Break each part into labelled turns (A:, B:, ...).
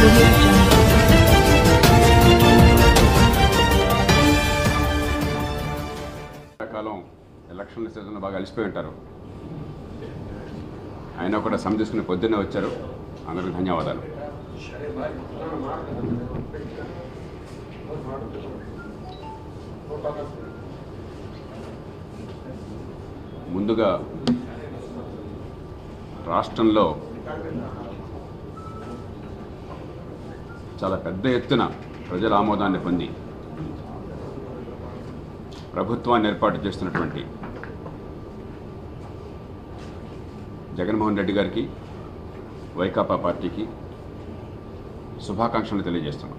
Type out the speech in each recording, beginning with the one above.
A: audio jungle.
B: కాలం ఎలక్షన్ల సీజన్లో బాగా అలసిపోయి ఉంటారు ఆయన కూడా సమ తీసుకుని పొద్దున్నే వచ్చారు అందరికీ ధన్యవాదాలు ముందుగా రాష్ట్రంలో చాలా పెద్ద ఎత్తున ప్రజల ఆమోదాన్ని పొంది ప్రభుత్వాన్ని ఏర్పాటు చేస్తున్నటువంటి జగన్మోహన్ రెడ్డి గారికి వైకాపా పార్టీకి శుభాకాంక్షలు తెలియజేస్తున్నాం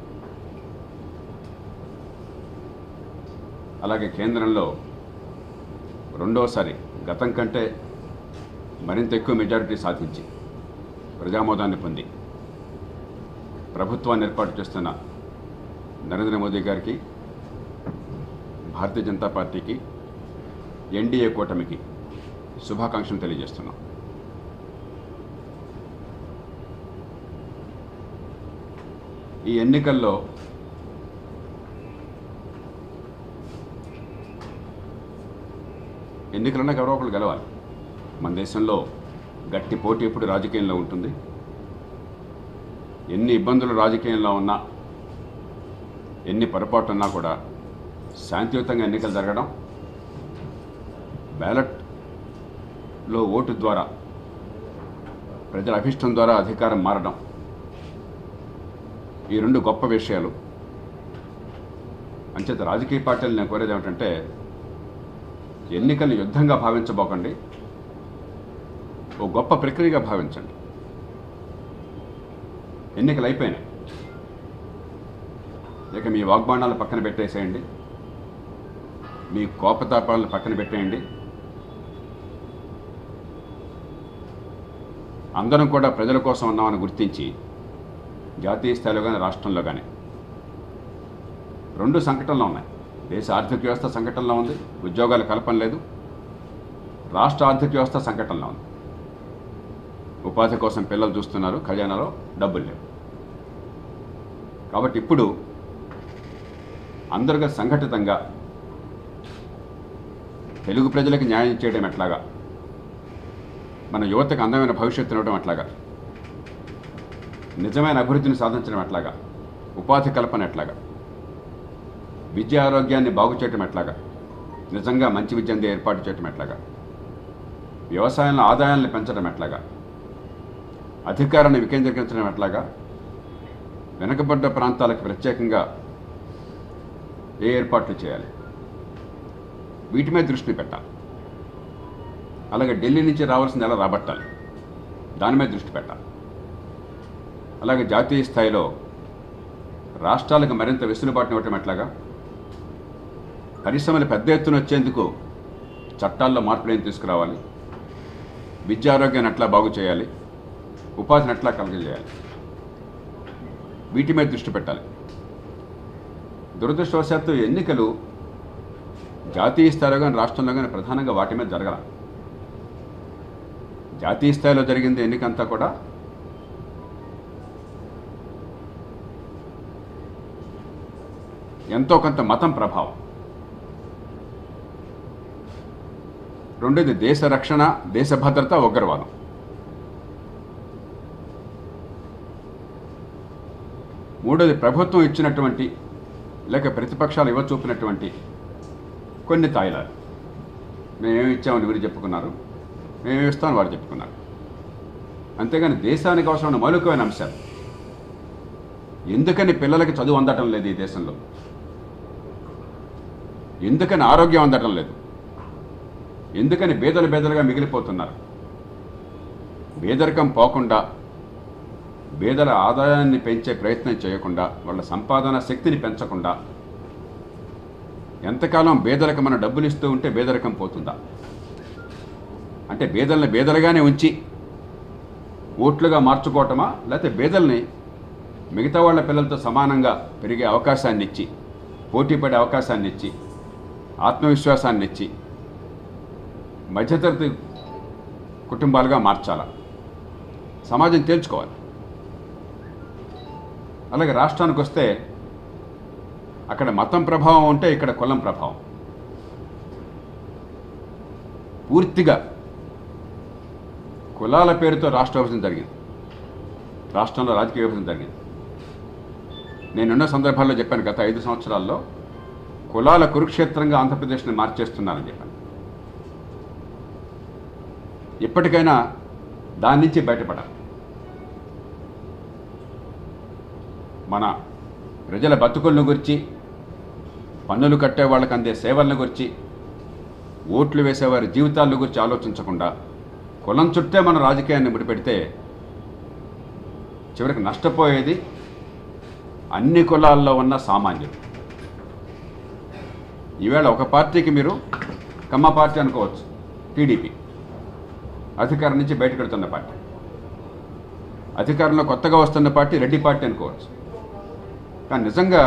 B: అలాగే కేంద్రంలో రెండోసారి గతం కంటే మరింత ఎక్కువ మెజారిటీ సాధించి ప్రజామోదాన్ని పొంది ప్రభుత్వాన్ని ఏర్పాటు చేస్తున్న నరేంద్ర మోదీ గారికి భారతీయ జనతా పార్టీకి ఎన్డీఏ కూటమికి శుభాకాంక్షలు తెలియజేస్తున్నాం ఈ ఎన్నికల్లో ఎన్నికలన్నా ఎవరో ఒకరు గెలవాలి మన దేశంలో గట్టి పోటీ ఎప్పుడు రాజకీయంలో ఉంటుంది ఎన్ని ఇబ్బందులు రాజకీయంలో ఉన్నా ఎన్ని పొరపాటు ఉన్నా కూడా శాంతియుతంగా ఎన్నికలు జరగడం బ్యాలెట్లో ఓటు ద్వారా ప్రజల అభిష్టం ద్వారా అధికారం మారడం ఈ రెండు గొప్ప విషయాలు అంచేత రాజకీయ పార్టీలు నేను కోరేది ఏమిటంటే ఎన్నికలు యుద్ధంగా భావించబోకండి ఓ గొప్ప ప్రక్రియగా భావించండి ఎన్నికలు అయిపోయినాయి ఇక మీ వాగ్బాణాలు పక్కన పెట్టేసేయండి మీ కోపతాపాలను పక్కన పెట్టేయండి అందరం కూడా ప్రజల కోసం ఉన్నామని గుర్తించి జాతీయ స్థాయిలో కానీ రాష్ట్రంలో కానీ రెండు సంకటంలో ఉన్నాయి దేశ ఆర్థిక వ్యవస్థ సంకటంలో ఉంది ఉద్యోగాల కల్పన లేదు రాష్ట్ర ఆర్థిక వ్యవస్థ సంకటంలో ఉంది ఉపాధి కోసం పిల్లలు చూస్తున్నారు ఖజానాలో డబ్బులు లేవు కాబట్టి ఇప్పుడు అందరుగా సంఘటితంగా తెలుగు ప్రజలకు న్యాయం చేయడం ఎట్లాగా మన యువతకు అందమైన భవిష్యత్తు ఇవ్వడం ఎట్లాగా నిజమైన అభివృద్ధిని సాధించడం ఎట్లాగా ఉపాధి కల్పన ఎట్లాగా విద్య ఆరోగ్యాన్ని బాగు చేయటం ఎట్లాగా నిజంగా మంచి విద్యను ఏర్పాటు చేయటం ఎట్లాగా వ్యవసాయంలో ఆదాయాన్ని పెంచడం ఎట్లాగా అధికారాన్ని వికేంద్రీకరించడం ఎట్లాగా వెనుకబడ్డ ప్రాంతాలకు ప్రత్యేకంగా ఏ ఏర్పాట్లు చేయాలి వీటి మీద దృష్టి పెట్టాలి అలాగే ఢిల్లీ నుంచి రావాల్సింది ఎలా రాబట్టాలి దాని మీద దృష్టి పెట్టాలి అలాగే జాతీయ స్థాయిలో రాష్ట్రాలకు మరింత వెసులుబాటుని ఇవ్వటం ఎట్లాగా పరిశ్రమలు పెద్ద ఎత్తున వచ్చేందుకు చట్టాల్లో మార్పులు ఏం తీసుకురావాలి విద్యా ఆరోగ్యాన్ని ఎట్లా బాగు చేయాలి ఉపాధిని ఎట్లా కలగజేయాలి వీటి మీద దృష్టి పెట్టాలి దురదృష్టవశాత్తు ఎన్నికలు జాతీయ స్థాయిలో కానీ రాష్ట్రంలో కానీ ప్రధానంగా వాటి మీద జరగల జాతీయ స్థాయిలో జరిగింది ఎన్నికంతా కూడా ఎంతో కొంత మతం ప్రభావం రెండోది దేశ రక్షణ దేశ భద్రత ఉగ్రవాదం మూడోది ప్రభుత్వం ఇచ్చినటువంటి లేక ప్రతిపక్షాలు ఇవ్వ చూపినటువంటి కొన్ని తాయిలాలు మేమేమి ఇచ్చామని వీరు చెప్పుకున్నారు మేమేమి ఇస్తామని వారు చెప్పుకున్నారు అంతేగాని దేశానికి అవసరమైన మౌలికమైన అంశాలు ఎందుకని పిల్లలకి చదువు అందటం లేదు ఈ దేశంలో ఎందుకని ఆరోగ్యం అందటం లేదు ఎందుకని బేదలు బేదలుగా మిగిలిపోతున్నారు బేదరికం పోకుండా బేదల ఆదాయాన్ని పెంచే ప్రయత్నం చేయకుండా వాళ్ళ సంపాదన శక్తిని పెంచకుండా ఎంతకాలం బేదలకు మనం డబ్బులు ఇస్తూ ఉంటే బేదరికం పోతుందా అంటే బేదల్ని బేదలుగానే ఉంచి ఓట్లుగా మార్చుకోవటమా లేకపోతే బేదల్ని మిగతా వాళ్ళ పిల్లలతో సమానంగా పెరిగే అవకాశాన్ని ఇచ్చి పోటీ పడే అవకాశాన్ని ఇచ్చి ఆత్మవిశ్వాసాన్ని ఇచ్చి మధ్యతరగతి కుటుంబాలుగా మార్చాలా సమాజం తేల్చుకోవాలి అలాగే రాష్ట్రానికి వస్తే అక్కడ మతం ప్రభావం ఉంటే ఇక్కడ కులం ప్రభావం పూర్తిగా కులాల పేరుతో రాష్ట్ర విభజన జరిగింది రాష్ట్రంలో రాజకీయ విభజన జరిగింది నేను ఎన్నో సందర్భాల్లో చెప్పాను గత ఐదు సంవత్సరాల్లో కులాల కురుక్షేత్రంగా ఆంధ్రప్రదేశ్ని మార్చేస్తున్నారని చెప్పాను ఇప్పటికైనా దాని నుంచి బయటపడాలి మన ప్రజల బతుకులను గురించి పన్నులు కట్టే వాళ్ళకి అందే సేవలను గురించి ఓట్లు వేసేవారి జీవితాల గురించి ఆలోచించకుండా కులం చుట్టే మన రాజకీయాన్ని ముడిపెడితే చివరికి నష్టపోయేది అన్ని కులాల్లో ఉన్న సామాన్యులు ఈవేళ ఒక పార్టీకి మీరు కమ్మ పార్టీ అనుకోవచ్చు టీడీపీ అధికారం నుంచి బయటకు వెళ్తున్న పార్టీ అధికారంలో కొత్తగా వస్తున్న పార్టీ రెడ్డి పార్టీ అనుకోవచ్చు కానీ నిజంగా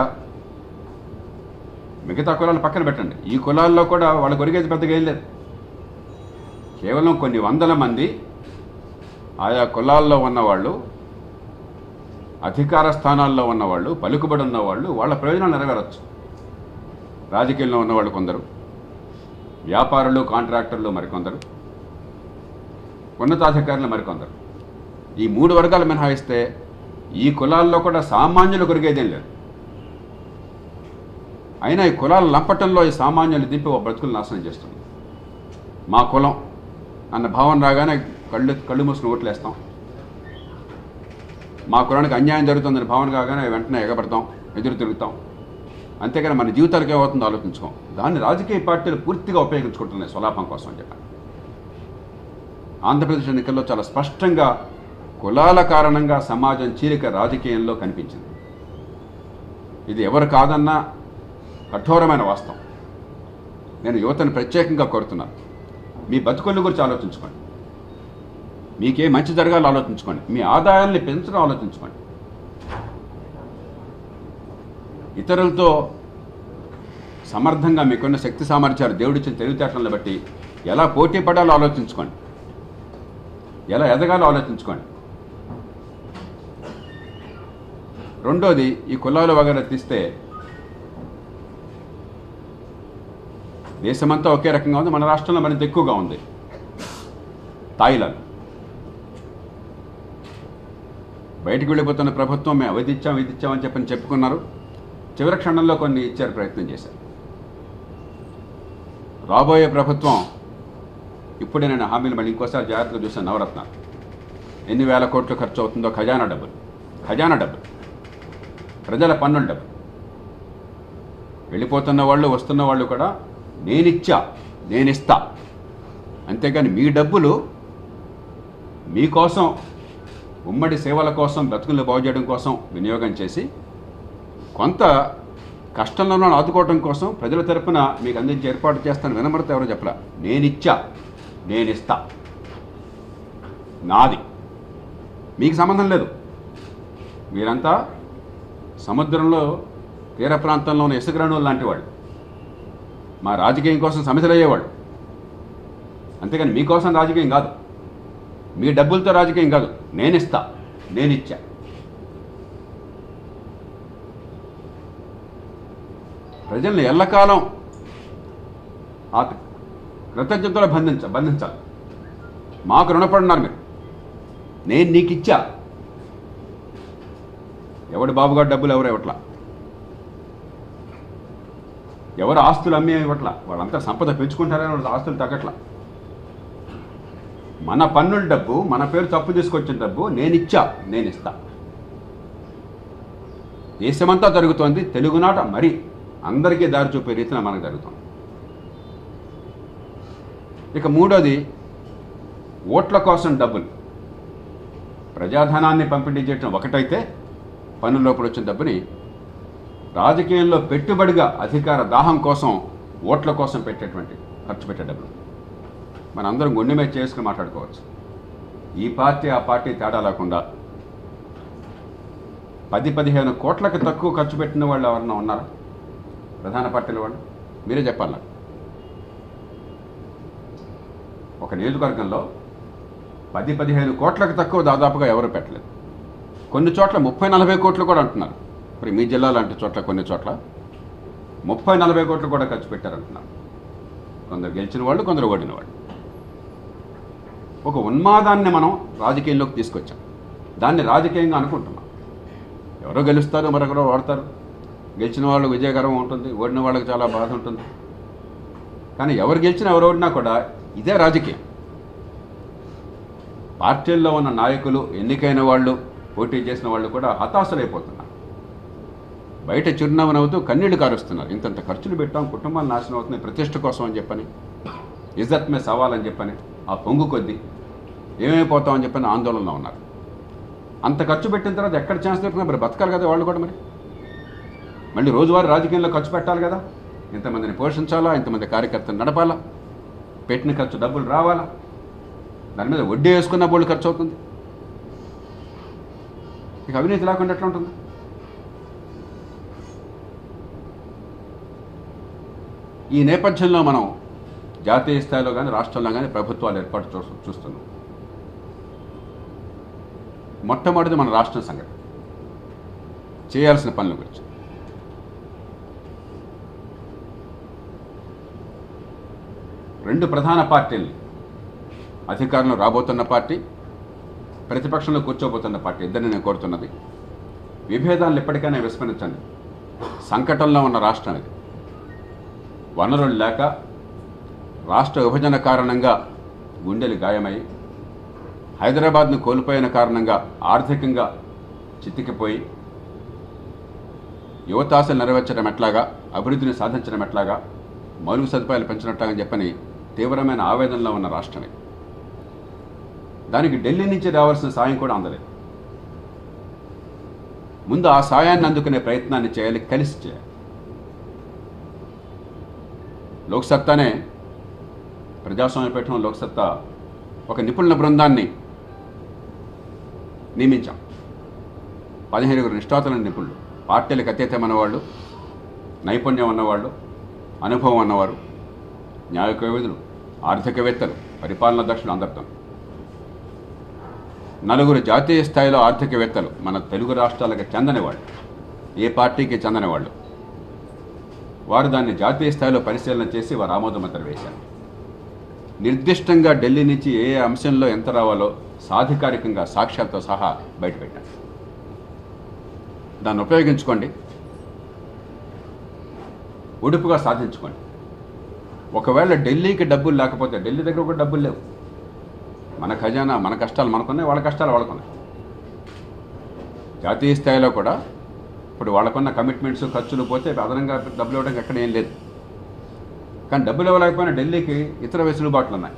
B: మిగతా కులాలు పక్కన పెట్టండి ఈ కులాల్లో కూడా వాళ్ళ కొరిగేది పెద్దగా ఏం లేదు కేవలం కొన్ని వందల మంది ఆయా కులాల్లో ఉన్నవాళ్ళు అధికార స్థానాల్లో ఉన్నవాళ్ళు పలుకుబడి ఉన్నవాళ్ళు వాళ్ళ ప్రయోజనాలు నెరవేరచ్చు రాజకీయంలో ఉన్నవాళ్ళు కొందరు వ్యాపారులు కాంట్రాక్టర్లు మరికొందరు ఉన్నతాధికారులు మరికొందరు ఈ మూడు వర్గాలు మినహాయిస్తే ఈ కులాల్లో కూడా సామాన్యులు కొరిగేదేం లేదు అయినా ఈ కులాల లంపటంలో ఈ సామాన్యులు దింపి ఓ బ్రతుకులు నాశనం చేస్తుంది మా కులం అన్న భావన రాగానే కళ్ళు కళ్ళు మూసుకుని ఓట్లేస్తాం మా కులానికి అన్యాయం జరుగుతుందని భావన కాగానే వెంటనే ఎగబడతాం ఎదురు తిరుగుతాం అంతేగాని మన జీవితాలకు ఏమవుతుందో ఆలోచించుకోం దాన్ని రాజకీయ పార్టీలు పూర్తిగా ఉపయోగించుకుంటున్నాయి స్వలాభం కోసం అని చెప్పాను ఆంధ్రప్రదేశ్ ఎన్నికల్లో చాలా స్పష్టంగా కులాల కారణంగా సమాజం చీలిక రాజకీయంలో కనిపించింది ఇది ఎవరు కాదన్నా కఠోరమైన వాస్తవం నేను యువతను ప్రత్యేకంగా కోరుతున్నాను మీ బతుకుల గురించి ఆలోచించుకోండి మీకే మంచి జరగాలో ఆలోచించుకోండి మీ ఆదాయాల్ని పెంచడం ఆలోచించుకోండి ఇతరులతో సమర్థంగా మీకున్న శక్తి సామర్థ్యాలు దేవుడిచ్చిన తెలివితేటలను బట్టి ఎలా పోటీ పడాలో ఆలోచించుకోండి ఎలా ఎదగాలో ఆలోచించుకోండి రెండోది ఈ కులాలు వగైరా తీస్తే దేశమంతా ఒకే రకంగా ఉంది మన రాష్ట్రంలో మరింత ఎక్కువగా ఉంది తాయిలాలు బయటికి వెళ్ళిపోతున్న ప్రభుత్వం మేము అవి ఇచ్చాం ఇది ఇచ్చామని చెప్పని చెప్పుకున్నారు చివరి క్షణంలో కొన్ని ఇచ్చారు ప్రయత్నం చేశారు రాబోయే ప్రభుత్వం ఇప్పుడే నేను హామీలు మళ్ళీ ఇంకోసారి జాగ్రత్తగా చూసాను నవరత్నాలు ఎన్ని వేల కోట్లు ఖర్చు అవుతుందో ఖజానా డబ్బులు ఖజానా డబ్బులు ప్రజల పన్నుల డబ్బు వెళ్ళిపోతున్న వాళ్ళు వస్తున్న వాళ్ళు కూడా నేనిచ్చా నేనిస్తా అంతేగాని మీ డబ్బులు మీకోసం ఉమ్మడి సేవల కోసం బ్రతుకులను బాగు చేయడం కోసం వినియోగం చేసి కొంత కష్టంలో ఆదుకోవడం కోసం ప్రజల తరపున మీకు అందించి ఏర్పాటు చేస్తాను వినమరత ఎవరో చెప్పలా నేనిచ్చా నేనిస్తా నాది మీకు సంబంధం లేదు మీరంతా సముద్రంలో తీర ప్రాంతంలో ఉన్న ఇసుక రేణువులు లాంటి వాళ్ళు మా రాజకీయం కోసం సమస్యలు అయ్యేవాళ్ళు అంతేగాని మీకోసం రాజకీయం కాదు మీ డబ్బులతో రాజకీయం కాదు నేనిస్తా నేనిచ్చా ప్రజల్ని ఎల్లకాలం ఆ కృతజ్ఞతలో బంధించ బంధించాలి మాకు రుణపడినారు మీరు నేను నీకు ఇచ్చా ఎవడు బాబుగారు డబ్బులు ఎవరు ఇవ్వట్లా ఎవరు ఆస్తులు అమ్మే ఇవ్వట్లా వాళ్ళంతా సంపద పెంచుకుంటారని వాళ్ళ ఆస్తులు తగ్గట్లా మన పన్నుల డబ్బు మన పేరు తప్పు తీసుకొచ్చిన డబ్బు నేను ఇచ్చా నేను ఇస్తా దేశమంతా జరుగుతోంది తెలుగునాట మరి అందరికీ దారి చూపే రీతిన మనకు జరుగుతుంది ఇక మూడోది ఓట్ల కోసం డబ్బులు ప్రజాధనాన్ని పంపిణీ చేయడం ఒకటైతే పన్నుల లోపల వచ్చిన డబ్బుని రాజకీయంలో పెట్టుబడిగా అధికార దాహం కోసం ఓట్ల కోసం పెట్టేటువంటి ఖర్చు పెట్టే డబ్బులు మన అందరం గుండె మీద చేసుకుని మాట్లాడుకోవచ్చు ఈ పార్టీ ఆ పార్టీ తేడా లేకుండా పది పదిహేను కోట్లకు తక్కువ ఖర్చు పెట్టిన వాళ్ళు ఎవరన్నా ఉన్నారా ప్రధాన పార్టీల వాళ్ళు మీరే చెప్పాలి నాకు ఒక నియోజకవర్గంలో పది పదిహేను కోట్లకు తక్కువ దాదాపుగా ఎవరు పెట్టలేదు కొన్ని చోట్ల ముప్పై నలభై కోట్లు కూడా అంటున్నారు మరి మీ జిల్లా లాంటి చోట్ల కొన్ని చోట్ల ముప్పై నలభై కోట్లు కూడా ఖర్చు పెట్టారంటున్నారు కొందరు గెలిచిన వాళ్ళు కొందరు ఓడిన వాళ్ళు ఒక ఉన్మాదాన్ని మనం రాజకీయంలోకి తీసుకొచ్చాం దాన్ని రాజకీయంగా అనుకుంటున్నాం ఎవరో గెలుస్తారు మరొకరో ఓడతారు గెలిచిన వాళ్ళు విజయకరం ఉంటుంది ఓడిన వాళ్ళకి చాలా బాధ ఉంటుంది కానీ ఎవరు గెలిచినా ఎవరు ఓడినా కూడా ఇదే రాజకీయం పార్టీల్లో ఉన్న నాయకులు ఎన్నికైన వాళ్ళు పోటీ చేసిన వాళ్ళు కూడా హతాశలైపోతున్నారు బయట చిరునవ్వు నవ్వుతూ కన్నీళ్లు కారుస్తున్నారు ఇంతంత ఖర్చులు పెట్టాం కుటుంబాలు నాశనం అవుతున్నాయి ప్రతిష్ట కోసం అని చెప్పని ఇజ్జత్ మీద సవాలని చెప్పని ఆ పొంగు కొద్దీ ఏమైపోతామని చెప్పని ఆందోళనలో ఉన్నారు అంత ఖర్చు పెట్టిన తర్వాత ఎక్కడ ఛాన్స్ దొరికినా మరి బతకాలి కదా వాళ్ళు కూడా మరి మళ్ళీ రోజువారీ రాజకీయంలో ఖర్చు పెట్టాలి కదా ఇంతమందిని పోషించాలా ఇంతమంది కార్యకర్తలు నడపాలా పెట్టిన ఖర్చు డబ్బులు రావాలా దాని మీద వడ్డీ వేసుకున్న బోళ్ళు ఖర్చు అవుతుంది ఇక అవినీతి లేకుండా ఎట్లా ఉంటుంది ఈ నేపథ్యంలో మనం జాతీయ స్థాయిలో కానీ రాష్ట్రంలో కానీ ప్రభుత్వాలు ఏర్పాటు చూ చూస్తున్నాం మొట్టమొదటి మన రాష్ట్రం సంగతి చేయాల్సిన పనుల గురించి రెండు ప్రధాన పార్టీల్ని అధికారంలో రాబోతున్న పార్టీ ప్రతిపక్షంలో కూర్చోబోతున్న పార్టీ ఇద్దరిని నేను కోరుతున్నది విభేదాలను ఎప్పటికైనా విస్మరించండి సంకటంలో ఉన్న రాష్ట్రం ఇది వనరులు లేక రాష్ట్ర విభజన కారణంగా గుండెలు గాయమై హైదరాబాద్ను కోల్పోయిన కారణంగా ఆర్థికంగా చితికిపోయి యువతాశలు నెరవేర్చడం ఎట్లాగా అభివృద్ధిని సాధించడం ఎట్లాగా మౌలిక సదుపాయాలు పెంచినట్లాగా చెప్పని తీవ్రమైన ఆవేదనలో ఉన్న రాష్ట్రమే దానికి ఢిల్లీ నుంచి రావాల్సిన సాయం కూడా అందలేదు ముందు ఆ సాయాన్ని అందుకునే ప్రయత్నాన్ని చేయాలి కలిసి చేయాలి లోక్సత్తానే ప్రజాస్వామ్యపీఠం లోక్సత్తా ఒక నిపుణుల బృందాన్ని నియమించాం పదిహేనుగురు నిష్ఠాతుల నిపుణులు పార్టీలకు అతీతమైన వాళ్ళు నైపుణ్యం ఉన్నవాళ్ళు అనుభవం ఉన్నవారు న్యాయ కోవిదులు ఆర్థికవేత్తలు పరిపాలనా దక్షులు అందరితో నలుగురు జాతీయ స్థాయిలో ఆర్థికవేత్తలు మన తెలుగు రాష్ట్రాలకు చెందని ఏ పార్టీకి చెందని వాళ్ళు వారు దాన్ని జాతీయ స్థాయిలో పరిశీలన చేసి వారు ఆమోద ముద్ర వేశారు నిర్దిష్టంగా ఢిల్లీ నుంచి ఏ ఏ అంశంలో ఎంత రావాలో సాధికారికంగా సాక్ష్యాలతో సహా బయటపెట్టారు దాన్ని ఉపయోగించుకోండి ఉడుపుగా సాధించుకోండి ఒకవేళ ఢిల్లీకి డబ్బులు లేకపోతే ఢిల్లీ దగ్గర కూడా డబ్బులు లేవు మన ఖజానా మన కష్టాలు మనకున్నాయి వాళ్ళ కష్టాలు వాళ్ళకున్నాయి జాతీయ స్థాయిలో కూడా ఇప్పుడు వాళ్ళకున్న కమిట్మెంట్స్ ఖర్చులు పోతే అదనంగా డబ్బులు ఇవ్వడానికి ఎక్కడ ఏం లేదు కానీ డబ్బులు ఇవ్వలేకపోయినా ఢిల్లీకి ఇతర వెసులుబాట్లు ఉన్నాయి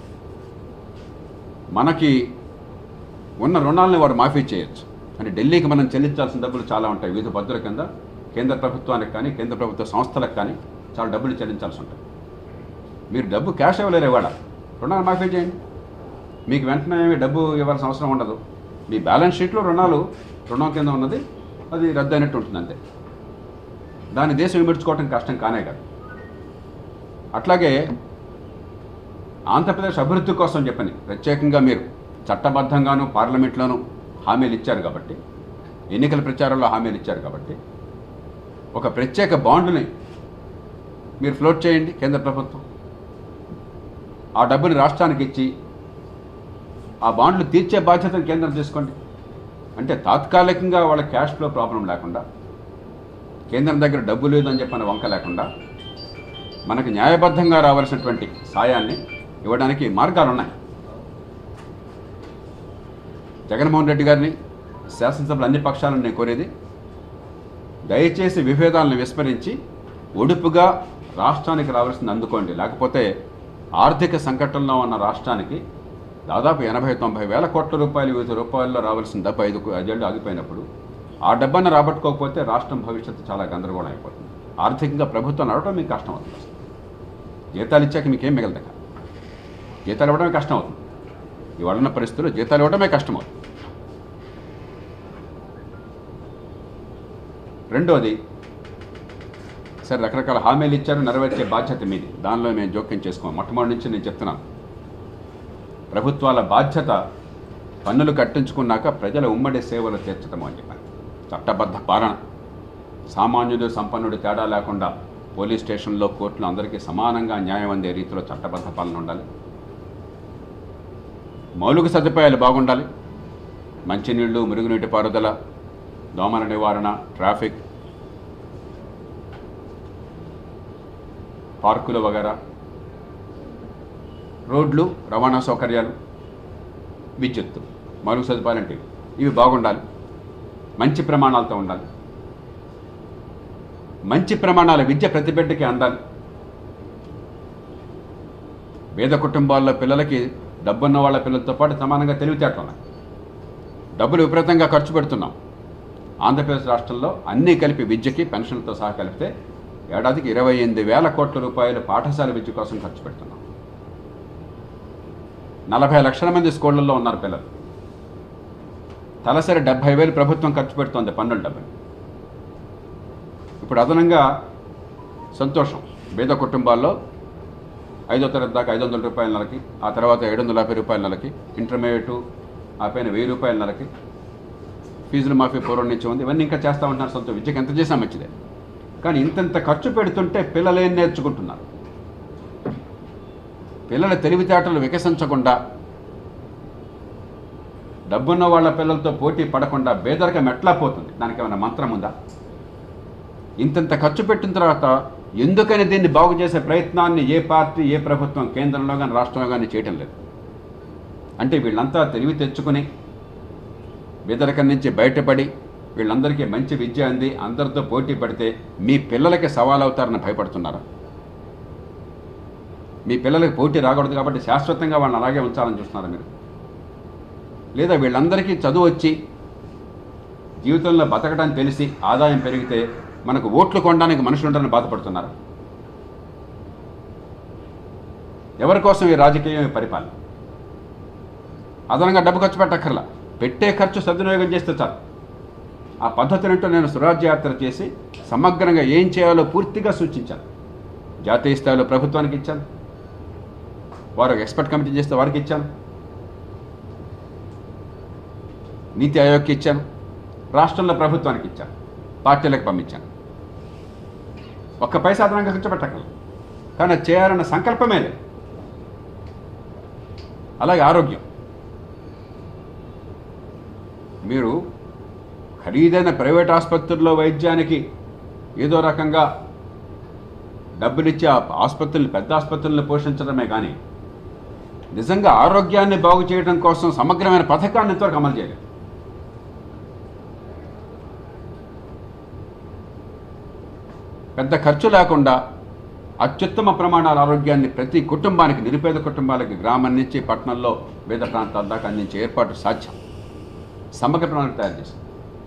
B: మనకి ఉన్న రుణాలని వారు మాఫీ చేయొచ్చు అంటే ఢిల్లీకి మనం చెల్లించాల్సిన డబ్బులు చాలా ఉంటాయి వివిధ పద్ధతుల కింద కేంద్ర ప్రభుత్వానికి కానీ కేంద్ర ప్రభుత్వ సంస్థలకు కానీ చాలా డబ్బులు చెల్లించాల్సి ఉంటాయి మీరు డబ్బు క్యాష్ ఇవ్వలేరు ఇవాళ రుణాలు మాఫీ చేయండి మీకు వెంటనే ఏమీ డబ్బు ఇవ్వాల్సిన అవసరం ఉండదు మీ బ్యాలెన్స్ షీట్లో రుణాలు రుణం కింద ఉన్నది అది రద్దు అయినట్టు ఉంటుంది అంతే దాన్ని దేశం విమర్చుకోవటం కష్టం కానే కాదు అట్లాగే ఆంధ్రప్రదేశ్ అభివృద్ధి కోసం చెప్పని ప్రత్యేకంగా మీరు చట్టబద్ధంగాను పార్లమెంట్లోనూ హామీలు ఇచ్చారు కాబట్టి ఎన్నికల ప్రచారంలో హామీలు ఇచ్చారు కాబట్టి ఒక ప్రత్యేక బాండ్ని మీరు ఫ్లోట్ చేయండి కేంద్ర ప్రభుత్వం ఆ డబ్బుని రాష్ట్రానికి ఇచ్చి ఆ బాండ్లు తీర్చే బాధ్యతను కేంద్రం తీసుకోండి అంటే తాత్కాలికంగా వాళ్ళ క్యాష్ ఫ్లో ప్రాబ్లం లేకుండా కేంద్రం దగ్గర డబ్బు లేదని చెప్పని వంక లేకుండా మనకు న్యాయబద్ధంగా రావాల్సినటువంటి సాయాన్ని ఇవ్వడానికి మార్గాలు ఉన్నాయి జగన్మోహన్ రెడ్డి గారిని శాసనసభలో అన్ని పక్షాలను నేను కోరేది దయచేసి విభేదాలను విస్మరించి ఒడుపుగా రాష్ట్రానికి రావాల్సింది అందుకోండి లేకపోతే ఆర్థిక సంకటంలో ఉన్న రాష్ట్రానికి దాదాపు ఎనభై తొంభై వేల కోట్ల రూపాయలు వివిధ రూపాయల్లో రావాల్సిన డబ్బు ఐదు ఐదేళ్ళు ఆగిపోయినప్పుడు ఆ డబ్బನ್ನು రాబట్టుకోకపోతే రాష్ట్రం భవిష్యత్తు చాలా గందరగోళం అయిపోతుంది ఆర్థికంగా ప్రభుత్వం నడవడం మీకు కష్టం అవుతుంది అసలు. జీతాలు ఇచ్చాక మీకేం మిగలదు ఇక. జీతాలు ఇవ్వడమే కష్టం అవుతుంది ఇవాళ ఉన్న పరిస్థితుల్లో జీతాలు ఇవ్వడమే కష్టం అవుతుంది రెండోది సరే రకరకాల హామీలు ఇచ్చారు నెరవేర్చే బాధ్యత మీది దానిలో మేము జోక్యం చేసుకోం మొట్టమొదటి నుంచి నేను చెప్తున్నాను ప్రభుత్వాల బాధ్యత పన్నులు కట్టించుకున్నాక ప్రజల ఉమ్మడి సేవలు తీర్చడం అని చెప్పాను చట్టబద్ధ పాలన సామాన్యుడు సంపన్నుడు తేడా లేకుండా పోలీస్ స్టేషన్లో కోర్టులో అందరికీ సమానంగా న్యాయం అందే రీతిలో చట్టబద్ధ పాలన ఉండాలి మౌలిక సదుపాయాలు బాగుండాలి మంచినీళ్లు మురుగునీటి పారుదల దోమల నివారణ ట్రాఫిక్ పార్కులు వగేరా రోడ్లు రవాణా సౌకర్యాలు విద్యుత్తు మౌలిక సదుపాయాలు అంటే ఇవి. ఇవి బాగుండాలి మంచి ప్రమాణాలతో ఉండాలి మంచి ప్రమాణాల విద్య ప్రతి బిడ్డకి అందాలి పేద కుటుంబాల్లో పిల్లలకి డబ్బున్న వాళ్ళ పిల్లలతో పాటు సమానంగా తెలివితేటలు ఉన్నాయి డబ్బులు విపరీతంగా ఖర్చు పెడుతున్నాం ఆంధ్రప్రదేశ్ రాష్ట్రంలో అన్నీ కలిపి విద్యకి పెన్షన్లతో సహా కలిపితే ఏడాదికి ఇరవై ఎనిమిది వేల కోట్ల రూపాయలు పాఠశాల విద్య కోసం ఖర్చు పెడుతున్నాం నలభై లక్షల మంది స్కూళ్ళల్లో ఉన్నారు పిల్లలు తలసరి డెబ్బై వేలు ప్రభుత్వం ఖర్చు పెడుతోంది పన్నుల డబ్బులు ఇప్పుడు అదనంగా సంతోషం పేద కుటుంబాల్లో ఐదో తరగతి దాకా ఐదు వందల రూపాయల నెలకి ఆ తర్వాత ఏడు వందల యాభై రూపాయల నెలకి ఇంటర్మీడియట్ ఆ పైన వెయ్యి రూపాయల నెలకి ఫీజులు మాఫీ పూర్వం నుంచి ఉంది ఇవన్నీ ఇంకా చేస్తా ఉంటున్నారు సొంత విద్యకి ఎంత చేసినా మంచిదే కానీ ఇంతంత ఖర్చు పెడుతుంటే పిల్లలు ఏం నేర్చుకుంటున్నారు పిల్లల తెలివితేటలు వికసించకుండా డబ్బున్న వాళ్ళ పిల్లలతో పోటీ పడకుండా బేదరికం ఎట్లా పోతుంది దానికి ఏమైనా మంత్రం ఉందా ఇంతంత ఖర్చు పెట్టిన తర్వాత ఎందుకని దీన్ని బాగు చేసే ప్రయత్నాన్ని ఏ పార్టీ ఏ ప్రభుత్వం కేంద్రంలో కానీ రాష్ట్రంలో కానీ చేయటం లేదు అంటే వీళ్ళంతా తెలివి తెచ్చుకుని బేదరికం నుంచి బయటపడి వీళ్ళందరికీ మంచి విద్య అంది అందరితో పోటీ పడితే మీ పిల్లలకి సవాల్ అవుతారని భయపడుతున్నారా మీ పిల్లలకి పోటీ రాకూడదు కాబట్టి శాశ్వతంగా వాళ్ళని అలాగే ఉంచాలని చూస్తున్నారా మీరు లేదా వీళ్ళందరికీ చదువు వచ్చి జీవితంలో బతకడం తెలిసి ఆదాయం పెరిగితే మనకు ఓట్లు కొనడానికి మనుషులు ఉంటారని బాధపడుతున్నారు ఎవరి కోసం ఈ రాజకీయం ఈ పరిపాలన అదనంగా డబ్బు ఖర్చు పెట్టక్కర్లా పెట్టే ఖర్చు సద్వినియోగం చేస్తే చాలు ఆ పద్ధతినంటూ నేను స్వరాజ్య యాత్ర చేసి సమగ్రంగా ఏం చేయాలో పూర్తిగా సూచించాను జాతీయ స్థాయిలో ప్రభుత్వానికి ఇచ్చాను వారు ఎక్స్పర్ట్ కమిటీ చేస్తే వారికి ఇచ్చాను నీతి ఆయోగ్కి ఇచ్చాను రాష్ట్రంలో ప్రభుత్వానికి ఇచ్చాను పార్టీలకు పంపించాను ఒక్క పైసా అదనంగా ఖర్చు పెట్టగలం కానీ అది చేయాలన్న సంకల్పమే లేదు అలాగే ఆరోగ్యం మీరు ఖరీదైన ప్రైవేట్ ఆసుపత్రుల్లో వైద్యానికి ఏదో రకంగా డబ్బులిచ్చి ఆ ఆసుపత్రులు పెద్ద ఆసుపత్రులను పోషించడమే కానీ నిజంగా ఆరోగ్యాన్ని బాగు చేయడం కోసం సమగ్రమైన పథకాన్ని ఇంతవరకు అమలు చేయలేదు పెద్ద ఖర్చు లేకుండా అత్యుత్తమ ప్రమాణాల ఆరోగ్యాన్ని ప్రతి కుటుంబానికి నిరుపేద కుటుంబాలకి గ్రామం నుంచి పట్టణంలో పేద ప్రాంతాల దాకా అందించే ఏర్పాటు సాధ్యం సమగ్ర ప్రణాళిక తయారు చేశాం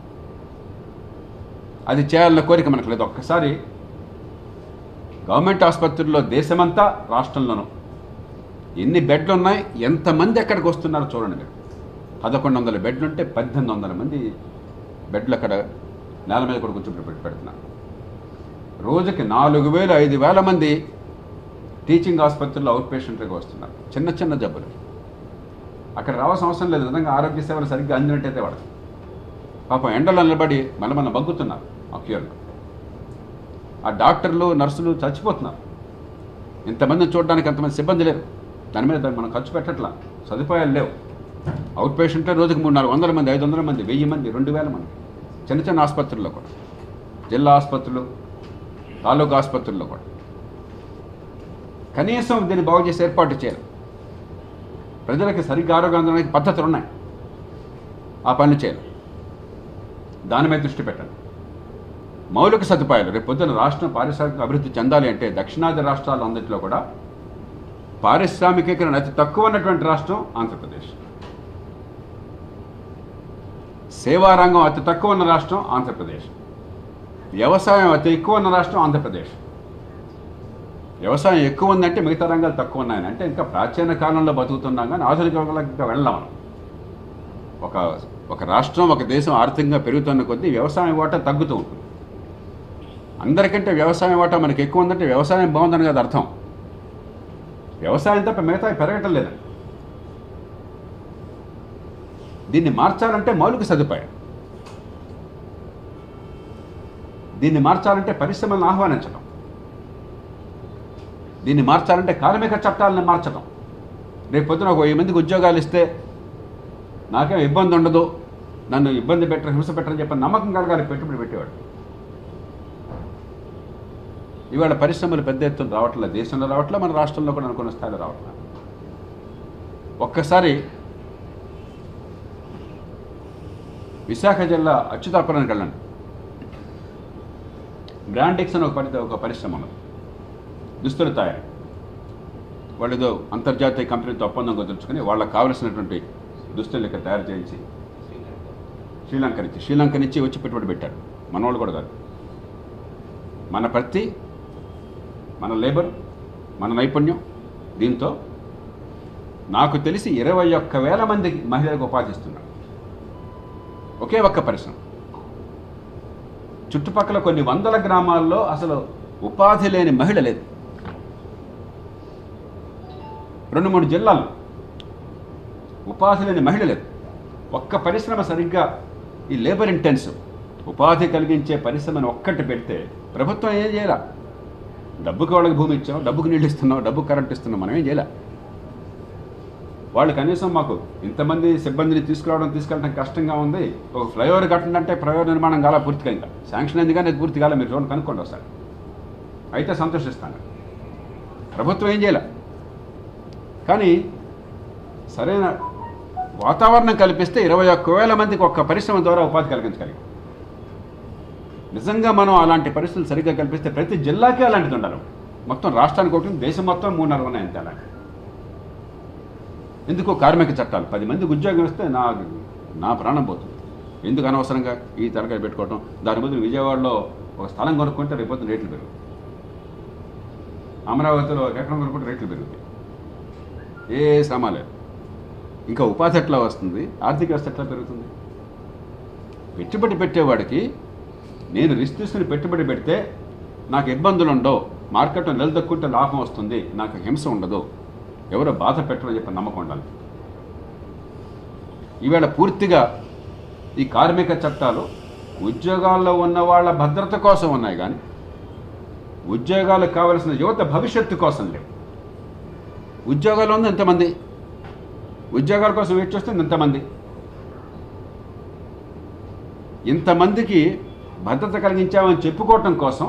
B: అది చేయాలన్న కోరిక మనకు లేదు ఒక్కసారి గవర్నమెంట్ ఆసుపత్రుల్లో దేశమంతా రాష్ట్రంలోనూ ఎన్ని బెడ్లు ఉన్నాయి ఎంతమంది ఎక్కడికి వస్తున్నారో చూడండి మీరు పదకొండు వందల బెడ్లు ఉంటే పద్దెనిమిది వందల మంది బెడ్లు అక్కడ నేల మీద కూడా కూర్చోబెట్టి పెట్టి పెడుతున్నారు రోజుకి నాలుగు వేలు ఐదు వేల మంది టీచింగ్ ఆసుపత్రుల్లో అవుట్ పేషెంట్గా వస్తున్నారు చిన్న చిన్న జబ్బులు అక్కడ రావాల్సిన అవసరం లేదు నిజంగా ఆరోగ్య సేవలు సరిగ్గా అందినట్టయితే వాడు పాపం ఎండలో నిలబడి మళ్ళీ మన బగ్గుతున్నారు ఆ క్యూర్లో ఆ డాక్టర్లు నర్సులు చచ్చిపోతున్నారు ఇంతమందిని చూడడానికి అంతమంది సిబ్బంది లేరు దాని మీద మనం ఖర్చు పెట్టట్లా సదుపాయాలు లేవు అవుట్ పేషెంట్లో రోజుకి మూడు నాలుగు వందల మంది ఐదు వందల మంది వెయ్యి మంది రెండు వేల మంది చిన్న చిన్న ఆసుపత్రుల్లో కూడా జిల్లా ఆసుపత్రులు తాలూకా ఆసుపత్రుల్లో కూడా కనీసం దీన్ని బాగు చేసి ఏర్పాటు చేయాలి ప్రజలకి సరిగ్గా ఆరోగ్యం అందడానికి పద్ధతులు ఉన్నాయి ఆ పనులు చేయాలి దాని మీద దృష్టి పెట్టండి మౌలిక సదుపాయాలు రేపు పొద్దున రాష్ట్రం పారిశ్రామిక అభివృద్ధి చెందాలి అంటే దక్షిణాది రాష్ట్రాలు అన్నింటిలో కూడా పారిశ్రామికీకరణ అతి తక్కువ ఉన్నటువంటి రాష్ట్రం ఆంధ్రప్రదేశ్ సేవారంగం అతి తక్కువ ఉన్న రాష్ట్రం ఆంధ్రప్రదేశ్ వ్యవసాయం అతి ఎక్కువ ఉన్న రాష్ట్రం ఆంధ్రప్రదేశ్ వ్యవసాయం ఎక్కువ ఉందంటే మిగతా రంగాలు తక్కువ ఉన్నాయని అంటే ఇంకా ప్రాచీన కాలంలో బతుకుతున్నాం కానీ ఆధునిక యుగంలోకి ఇంకా వెళ్ళాం మనం ఒక ఒక రాష్ట్రం ఒక దేశం ఆర్థికంగా పెరుగుతున్న కొద్దీ వ్యవసాయం వాటా తగ్గుతూ ఉంటుంది అందరికంటే వ్యవసాయం వాటా మనకి ఎక్కువ ఉందంటే వ్యవసాయం బాగుందని కదా అర్థం వ్యవసాయం తప్ప మిగతా పెరగటం లేదు దీన్ని మార్చాలంటే మౌలిక సదుపాయం దీన్ని మార్చాలంటే పరిశ్రమలను ఆహ్వానించడం దీన్ని మార్చాలంటే కార్మిక చట్టాలను మార్చడం రేపు పొద్దున ఒక వెయ్యి మందికి ఉద్యోగాలు ఇస్తే నాకేం ఇబ్బంది ఉండదు నన్ను ఇబ్బంది పెట్టరు హింస పెట్టరని చెప్పి నమ్మకం కలగాలి పెట్టుబడి పెట్టేవాడు ఇవాళ పరిశ్రమలు పెద్ద ఎత్తున రావట్లే దేశంలో రావట్లే మన రాష్ట్రంలో కూడా అనుకున్న స్థాయిలో రావట్లే ఒక్కసారి విశాఖ జిల్లా అచ్యుతాపురానికి వెళ్ళండి బ్రాండెక్స్ అని ఒక పరి ఒక పరిశ్రమ ఉన్నది దుస్తుల తయారీ వాళ్ళు ఏదో అంతర్జాతీయ కంపెనీతో ఒప్పందం కుదుర్చుకొని వాళ్ళకి కావలసినటువంటి దుస్తులు ఇక్కడ తయారు చేయించి శ్రీలంక నుంచి శ్రీలంక నుంచి వచ్చి పెట్టుబడి పెట్టారు మన వాళ్ళు కూడా కాదు మన ప్రతి మన లేబర్ మన నైపుణ్యం దీంతో నాకు తెలిసి ఇరవై ఒక్క వేల మంది మహిళలకు ఉపాధి ఇస్తున్నారు ఒకే ఒక్క పరిశ్రమ చుట్టుపక్కల కొన్ని వందల గ్రామాల్లో అసలు ఉపాధి లేని మహిళ లేదు రెండు మూడు జిల్లాల్లో ఉపాధి లేని మహిళ లేదు ఒక్క పరిశ్రమ సరిగ్గా ఈ లేబర్ ఇంటెన్సివ్ ఉపాధి కలిగించే పరిశ్రమను ఒక్కటి పెడితే ప్రభుత్వం ఏం చేయాల డబ్బుకి వాళ్ళకి భూమి ఇచ్చాం డబ్బుకి నీళ్ళు ఇస్తున్నాం డబ్బుకి కరెంట్ ఇస్తున్నాం మనం ఏం చేయాల వాళ్ళు కనీసం మాకు ఇంతమంది సిబ్బందిని తీసుకురావడం తీసుకెళ్ళడం కష్టంగా ఉంది ఒక ఫ్లైఓవర్ కట్టంటే ఫ్లైఓవర్ నిర్మాణం కాల పూర్తిగా ఇంకా శాంక్షన్ అయింది కానీ అది పూర్తి కాలే మీరు చూడండి కనుక్కోండి ఒకసారి అయితే సంతోషిస్తాను ప్రభుత్వం ఏం చేయాల కానీ సరైన వాతావరణం కల్పిస్తే ఇరవై ఒక్క వేల మందికి ఒక్క పరిశ్రమ ద్వారా ఉపాధి కలిగించగలిగాం నిజంగా మనం అలాంటి పరిస్థితులు సరిగ్గా కల్పిస్తే ప్రతి జిల్లాకే అలాంటిది ఉండాలి మొత్తం రాష్ట్రానికి ఒకటి దేశం మొత్తం మూడున్నర ఉన్నాయి అంతే అలాంటి ఎందుకు కార్మిక చట్టాలు పది మందికి ఉద్యోగం ఇస్తే నా నా ప్రాణం పోతుంది ఎందుకు అనవసరంగా ఈ తలకాయ పెట్టుకోవటం దాని బదులు విజయవాడలో ఒక స్థలం కొనుక్కుంటే రేపు రేట్లు పెరుగుతాయి అమరావతిలో ఒక ఎకరం కొనుక్కుంటే రేట్లు పెరుగుతాయి ఏ శ్రమ లేదు ఇంకా ఉపాధి ఎట్లా వస్తుంది ఆర్థిక వ్యవస్థ ఎట్లా పెరుగుతుంది పెట్టుబడి పెట్టేవాడికి నేను రిస్క్ తీసుకుని పెట్టుబడి పెడితే నాకు ఇబ్బందులు ఉండవు మార్కెట్లో నిలదొక్కుంటే లాభం వస్తుంది నాకు హింస ఉండదు ఎవరో బాధ పెట్టరని చెప్పి నమ్మకం ఉండాలి ఈవేళ పూర్తిగా ఈ కార్మిక చట్టాలు ఉద్యోగాల్లో ఉన్న వాళ్ళ భద్రత కోసం ఉన్నాయి కానీ ఉద్యోగాలకు కావలసిన యువత భవిష్యత్తు కోసం లేవు ఉద్యోగాలు ఉంది ఎంతమంది ఉద్యోగాల కోసం వెయిట్ చేస్తుంది ఎంతమంది ఇంతమందికి భద్రత కలిగించామని చెప్పుకోవటం కోసం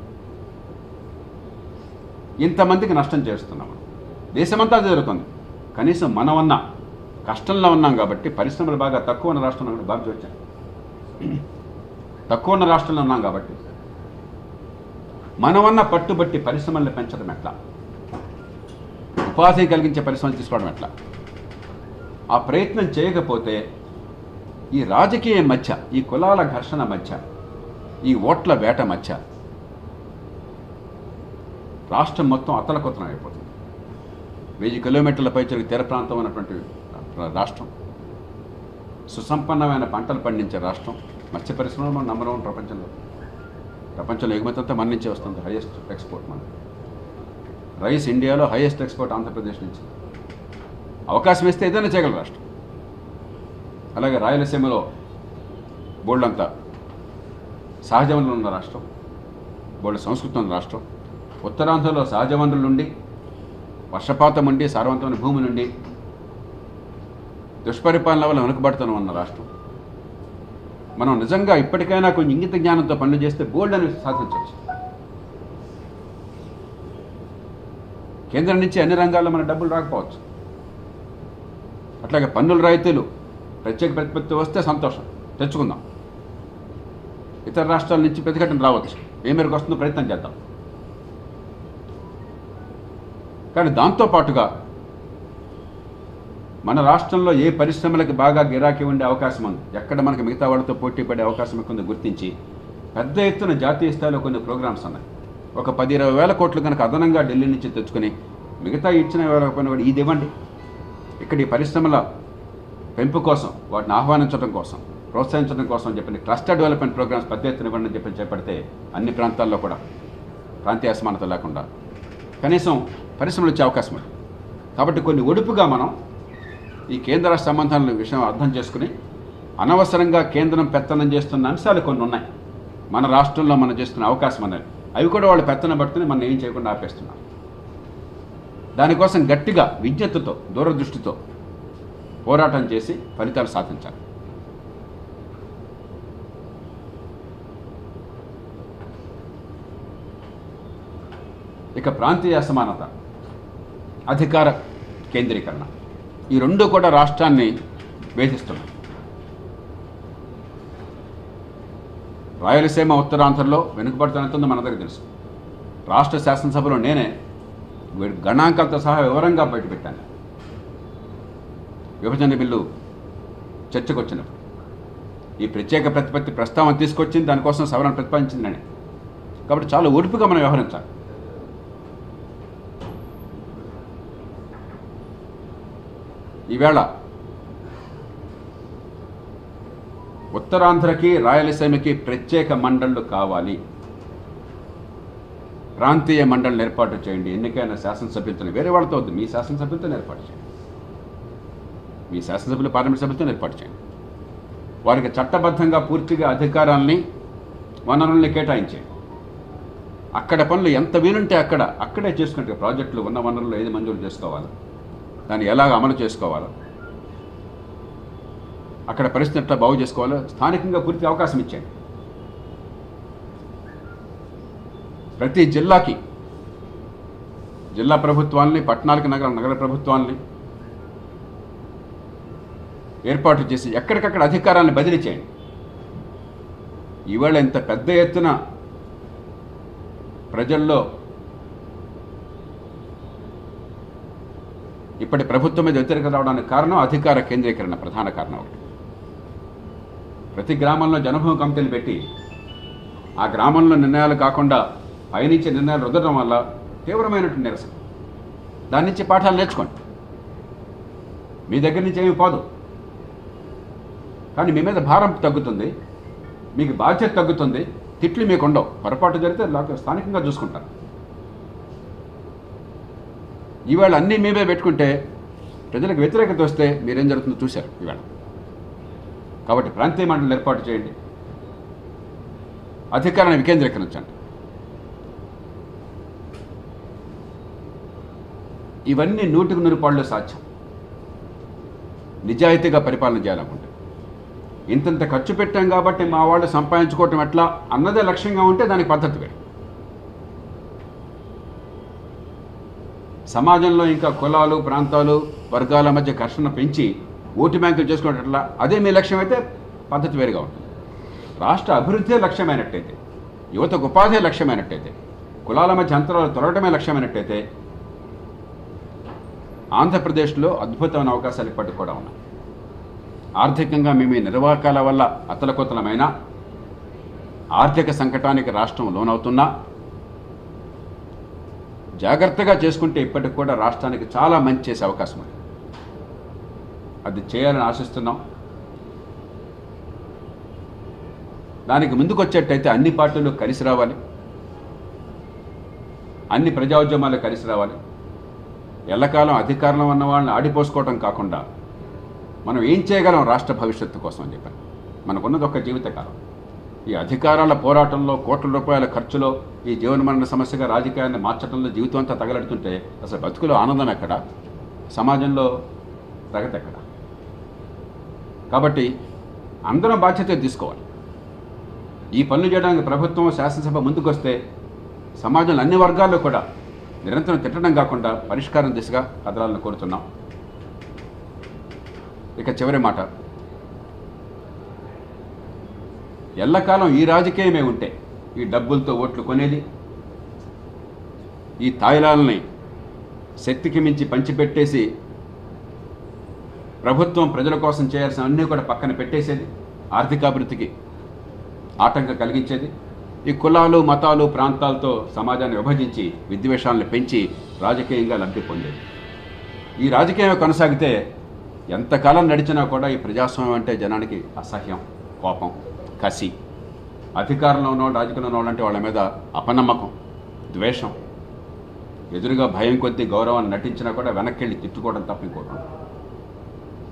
B: ఇంతమందికి నష్టం చేస్తున్నాం దేశమంతా అది జరుగుతుంది కనీసం మనమన్నా కష్టంలో ఉన్నాం కాబట్టి పరిశ్రమలు బాగా తక్కువ ఉన్న రాష్ట్రంలో కూడా బాగా వచ్చాయి తక్కువ ఉన్న రాష్ట్రంలో ఉన్నాం కాబట్టి మనమన్న పట్టుబట్టి పరిశ్రమల్ని పెంచడం ఎట్లా ఉపాధి కలిగించే పరిశ్రమలు తీసుకోవడం ఎట్లా ఆ ప్రయత్నం చేయకపోతే ఈ రాజకీయ మధ్య ఈ కులాల ఘర్షణ మధ్య ఈ ఓట్ల వేట మధ్య రాష్ట్రం మొత్తం అతలకొత్తనం అయిపోతుంది వెయ్యి కిలోమీటర్ల పైచలకు తీర ప్రాంతం ఉన్నటువంటి రాష్ట్రం సుసంపన్నమైన పంటలు పండించే రాష్ట్రం మత్స్య పరిశ్రమ మనం నెంబర్ వన్ ప్రపంచంలో ప్రపంచంలో ఎగుమతి అంతా మన నుంచే వస్తుంది హైయెస్ట్ ఎక్స్పోర్ట్ మన రైస్ ఇండియాలో హైయెస్ట్ ఎక్స్పోర్ట్ ఆంధ్రప్రదేశ్ నుంచి అవకాశం ఇస్తే ఏదైనా చేయగల రాష్ట్రం అలాగే రాయలసీమలో బోల్డంతా సహజ వనరులు ఉన్న రాష్ట్రం బోల్డ్ సంస్కృతి ఉన్న రాష్ట్రం ఉత్తరాంధ్రలో సహజ వనరులు ఉండి వర్షపాతం ఉండి సారవంతమైన భూమి నుండి దుష్పరిపాలన వల్ల వెనుకబడుతూనే ఉన్న రాష్ట్రం మనం నిజంగా ఇప్పటికైనా కొంచెం ఇంగిత జ్ఞానంతో పనులు చేస్తే బోల్డ్ అని సాధించవచ్చు కేంద్రం నుంచి అన్ని రంగాల్లో మన డబ్బులు రాకపోవచ్చు అట్లాగే పన్నుల రాయితీలు ప్రత్యేక ప్రతిపత్తి వస్తే సంతోషం తెచ్చుకుందాం ఇతర రాష్ట్రాల నుంచి ప్రతిఘటన రావచ్చు ఏ మేరకు వస్తుందో ప్రయత్నం చేద్దాం కానీ దాంతోపాటుగా మన రాష్ట్రంలో ఏ పరిశ్రమలకు బాగా గిరాకీ ఉండే అవకాశం ఉంది ఎక్కడ మనకి మిగతా వాళ్ళతో పోటీ పడే అవకాశం ఎక్కువ ఉందో గుర్తించి పెద్ద ఎత్తున జాతీయ స్థాయిలో కొన్ని ప్రోగ్రామ్స్ ఉన్నాయి ఒక పది ఇరవై వేల కోట్లు కనుక అదనంగా ఢిల్లీ నుంచి తెచ్చుకొని మిగతా ఇచ్చిన వేలకపోయినా కూడా ఇది ఇవ్వండి ఇక్కడ ఈ పరిశ్రమల పెంపు కోసం వాటిని ఆహ్వానించడం కోసం ప్రోత్సహించడం కోసం అని చెప్పి క్లస్టర్ డెవలప్మెంట్ ప్రోగ్రామ్స్ పెద్ద ఎత్తున ఇవ్వండి అని చెప్పి చేపడితే అన్ని ప్రాంతాల్లో కూడా ప్రాంతీయ అసమానత లేకుండా కనీసం పరిశ్రమలు వచ్చే అవకాశం ఉంది కాబట్టి కొన్ని ఒడుపుగా మనం ఈ కేంద్ర రాష్ట్ర సంబంధాల విషయం అర్థం చేసుకుని అనవసరంగా కేంద్రం పెత్తనం చేస్తున్న అంశాలు కొన్ని ఉన్నాయి మన రాష్ట్రంలో మనం చేస్తున్న అవకాశం అనేది అవి కూడా వాళ్ళు పెత్తనం పట్టుకుని మనం ఏం చేయకుండా ఆపేస్తున్నారు దానికోసం గట్టిగా విజ్ఞతతో దూరదృష్టితో పోరాటం చేసి ఫలితాలు సాధించాలి ఇక ప్రాంతీయ అసమానత అధికార కేంద్రీకరణ ఈ రెండు కూడా రాష్ట్రాన్ని వేధిస్తున్నాయి రాయలసీమ ఉత్తరాంధ్రలో వెనుకబడుతున్నంత మన దగ్గర తెలుసు రాష్ట్ర శాసనసభలో నేనే వీడి గణాంకాలతో సహా వివరంగా బయటపెట్టాను విభజన బిల్లు చర్చకు వచ్చినప్పుడు ఈ ప్రత్యేక ప్రతిపత్తి ప్రస్తావన తీసుకొచ్చింది దానికోసం సవరణ ప్రతిపాదించింది నేనే కాబట్టి చాలా ఓర్పుగా మనం వ్యవహరించాలి ఈవేళ ఉత్తరాంధ్రకి రాయలసీమకి ప్రత్యేక మండళ్ళు కావాలి ప్రాంతీయ మండలిని ఏర్పాటు చేయండి ఎన్నికైన శాసనసభ్యులతో వేరే వాళ్ళతో వద్దు మీ శాసనసభ్యులతో ఏర్పాటు చేయండి మీ శాసనసభ్యులు పార్లమెంట్ సభ్యులతో ఏర్పాటు చేయండి వారికి చట్టబద్ధంగా పూర్తిగా అధికారాల్ని వనరుల్ని కేటాయించేయండి అక్కడ పనులు ఎంత వీలుంటే అక్కడ అక్కడే చేసుకుంటే ప్రాజెక్టులు ఉన్న వనరులు ఏది మంజూరు చేసుకోవాలి దాన్ని ఎలాగ అమలు చేసుకోవాలో అక్కడ పరిస్థితి ఎట్లా బాగు చేసుకోవాలో స్థానికంగా పూర్తి అవకాశం ఇచ్చేయండి ప్రతి జిల్లాకి జిల్లా ప్రభుత్వాల్ని పట్టణాలకి నగర నగర ప్రభుత్వాల్ని ఏర్పాటు చేసి ఎక్కడికక్కడ అధికారాన్ని బదిలీ చేయండి ఈవేళ ఇంత పెద్ద ఎత్తున ప్రజల్లో ఇప్పటి ప్రభుత్వం మీద వ్యతిరేకత రావడానికి కారణం అధికార కేంద్రీకరణ ప్రధాన కారణం ఒకటి ప్రతి గ్రామంలో జనభూమి కమిటీలు పెట్టి ఆ గ్రామంలో నిర్ణయాలు కాకుండా పయనించే నిర్ణయాలు రుద్దడం వల్ల తీవ్రమైనటువంటి నిరసన దాని నుంచి పాఠాలు నేర్చుకోండి మీ దగ్గర నుంచి ఏమి పోదు కానీ మీ మీద భారం తగ్గుతుంది మీకు బాధ్యత తగ్గుతుంది తిట్లు మీకు ఉండవు పొరపాటు జరిగితే లోక- స్థానికంగా చూసుకుంటారు ఈవేళ అన్నీ మేమే పెట్టుకుంటే ప్రజలకు వ్యతిరేకత వస్తే మీరేం జరుగుతుందో చూశారు ఈవేళ కాబట్టి ప్రాంతీయ మండలి ఏర్పాటు చేయండి అధికారాన్ని వికేంద్రీకరించండి ఇవన్నీ నూటికి నూరు పాళ్ళు సాధ్యం నిజాయితీగా పరిపాలన చేయాలనుకుంటే ఇంతంత ఖర్చు పెట్టాం కాబట్టి మా వాళ్ళు సంపాదించుకోవటం ఎట్లా అన్నదే లక్ష్యంగా ఉంటే దానికి పద్ధతి వేరు సమాజంలో ఇంకా కులాలు ప్రాంతాలు వర్గాల మధ్య ఘర్షణ పెంచి ఓటు బ్యాంకులు చేసుకునేటట్లా అదే మీ లక్ష్యం అయితే పద్ధతి వేరుగా ఉంటుంది రాష్ట్ర అభివృద్ధే లక్ష్యమైనట్టయితే యువతకు ఉపాధి లక్ష్యమైనట్టయితే కులాల మధ్య అంతరాలు తొలగటమే లక్ష్యమైనట్టయితే ఆంధ్రప్రదేశ్లో అద్భుతమైన అవకాశాలు ఇప్పటికి కూడా ఉన్నాయి ఆర్థికంగా మేము ఈ నిర్వాహకాల వల్ల అతలకుతలమైన ఆర్థిక సంకటానికి రాష్ట్రం లోనవుతున్నా జాగ్రత్తగా చేసుకుంటే ఇప్పటికి కూడా రాష్ట్రానికి చాలా మంచి చేసే అవకాశం ఉంది అది చేయాలని ఆశిస్తున్నాం దానికి ముందుకు వచ్చేటైతే అన్ని పార్టీలు కలిసి రావాలి అన్ని ప్రజా ఉద్యమాలు కలిసి రావాలి ఎల్లకాలం అధికారంలో ఉన్న వాళ్ళని ఆడిపోసుకోవటం కాకుండా మనం ఏం చేయగలం రాష్ట్ర భవిష్యత్తు కోసం అని చెప్పాను మనకున్నది ఒక జీవితకాలం ఈ అధికారాల పోరాటంలో కోట్ల రూపాయల ఖర్చులో ఈ జీవనమరణ సమస్యగా రాజకీయాన్ని మార్చడంలో జీవితం అంతా తగలడుతుంటే అసలు బతుకులో ఆనందం ఎక్కడ సమాజంలో ప్రగతి ఎక్కడ కాబట్టి అందరం బాధ్యత తీసుకోవాలి ఈ పనులు చేయడానికి ప్రభుత్వం శాసనసభ ముందుకొస్తే సమాజంలో అన్ని వర్గాల్లో కూడా నిరంతరం తిట్టడం కాకుండా పరిష్కారం దిశగా కదలాలని కోరుతున్నాం ఇక చివరి మాట ఎల్లకాలం ఈ రాజకీయమే ఉంటే ఈ డబ్బులతో ఓట్లు కొనేది ఈ తాయిలాలని శక్తికి మించి పంచిపెట్టేసి ప్రభుత్వం ప్రజల కోసం చేయాల్సిన అన్నీ కూడా పక్కన పెట్టేసేది ఆర్థికాభివృద్ధికి ఆటంకం కలిగించేది ఈ కులాలు మతాలు ప్రాంతాలతో సమాజాన్ని విభజించి విద్వేషాలను పెంచి రాజకీయంగా లబ్ధి పొందేది ఈ రాజకీయం కొనసాగితే ఎంతకాలం నడిచినా కూడా ఈ ప్రజాస్వామ్యం అంటే జనానికి అసహ్యం కోపం కసి అధికారంలో ఉన్న వాళ్ళు, రాజకీయంలో ఉన్న వాళ్ళంటే వాళ్ళ మీద అపనమ్మకం ద్వేషం ఎదురుగా భయం కొద్దీ గౌరవాన్ని నటించినా కూడా వెనక్కి వెళ్ళి తిట్టుకోవడం తప్ప ఇంకోటి ఉండదు.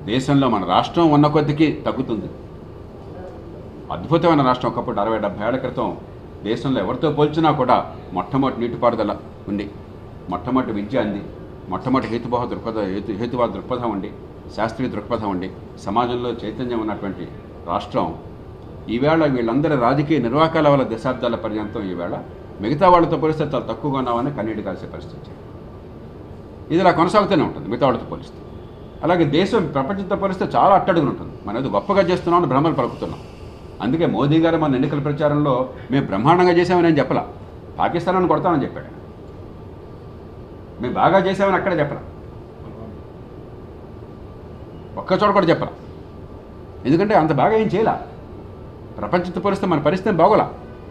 B: దేశంలో మన రాష్ట్రం ఉన్న కొద్దికి తగ్గుతుంది అద్భుతమైన రాష్ట్రం ఒకప్పుడు అరవై డెబ్బై ఏళ్ల క్రితం దేశంలో ఎవరితో పోల్చినా కూడా మొట్టమొదటి నీటిపారుదల ఉంది మొట్టమొదటి విద్య అంది మొట్టమొదటి హేతుభావ దృక్పథ హేతు హేతువాద దృక్పథం ఉండి శాస్త్రీయ దృక్పథం ఉండి సమాజంలో చైతన్యం ఉన్నటువంటి రాష్ట్రం ఈవేళ వీళ్ళందరి రాజకీయ నిర్వాహకాల వల్ల దశాబ్దాల పర్యంతం ఈవేళ మిగతా వాళ్ళతో పోలిస్తే చాలా తక్కువగా ఉన్నామని కన్నీటి కాల్సే పరిస్థితి వచ్చింది. ఇది ఇలా కొనసాగుతూనే ఉంటుంది మిగతా వాళ్ళతో పోలిస్తే అలాగే దేశం ప్రపంచంతో పోలిస్తే చాలా అట్టడుగులు ఉంటుంది మనం ఏదో గొప్పగా చేస్తున్నాం అని భ్రమలు పలుకుతున్నాం అందుకే మోదీ గారు మన ఎన్నికల ప్రచారంలో మేము బ్రహ్మాండంగా చేసామని నేను చెప్పలా పాకిస్తాన్ అని కొడతామని చెప్పాడు ఆయన. మేము బాగా చేసామని అక్కడే చెప్పరా ఒక్క చోట కూడా చెప్పరా ఎందుకంటే అంత బాగా ఏం చేయలా ప్రపంచంతో పోలిస్తే మన పరిస్థితి బాగోలా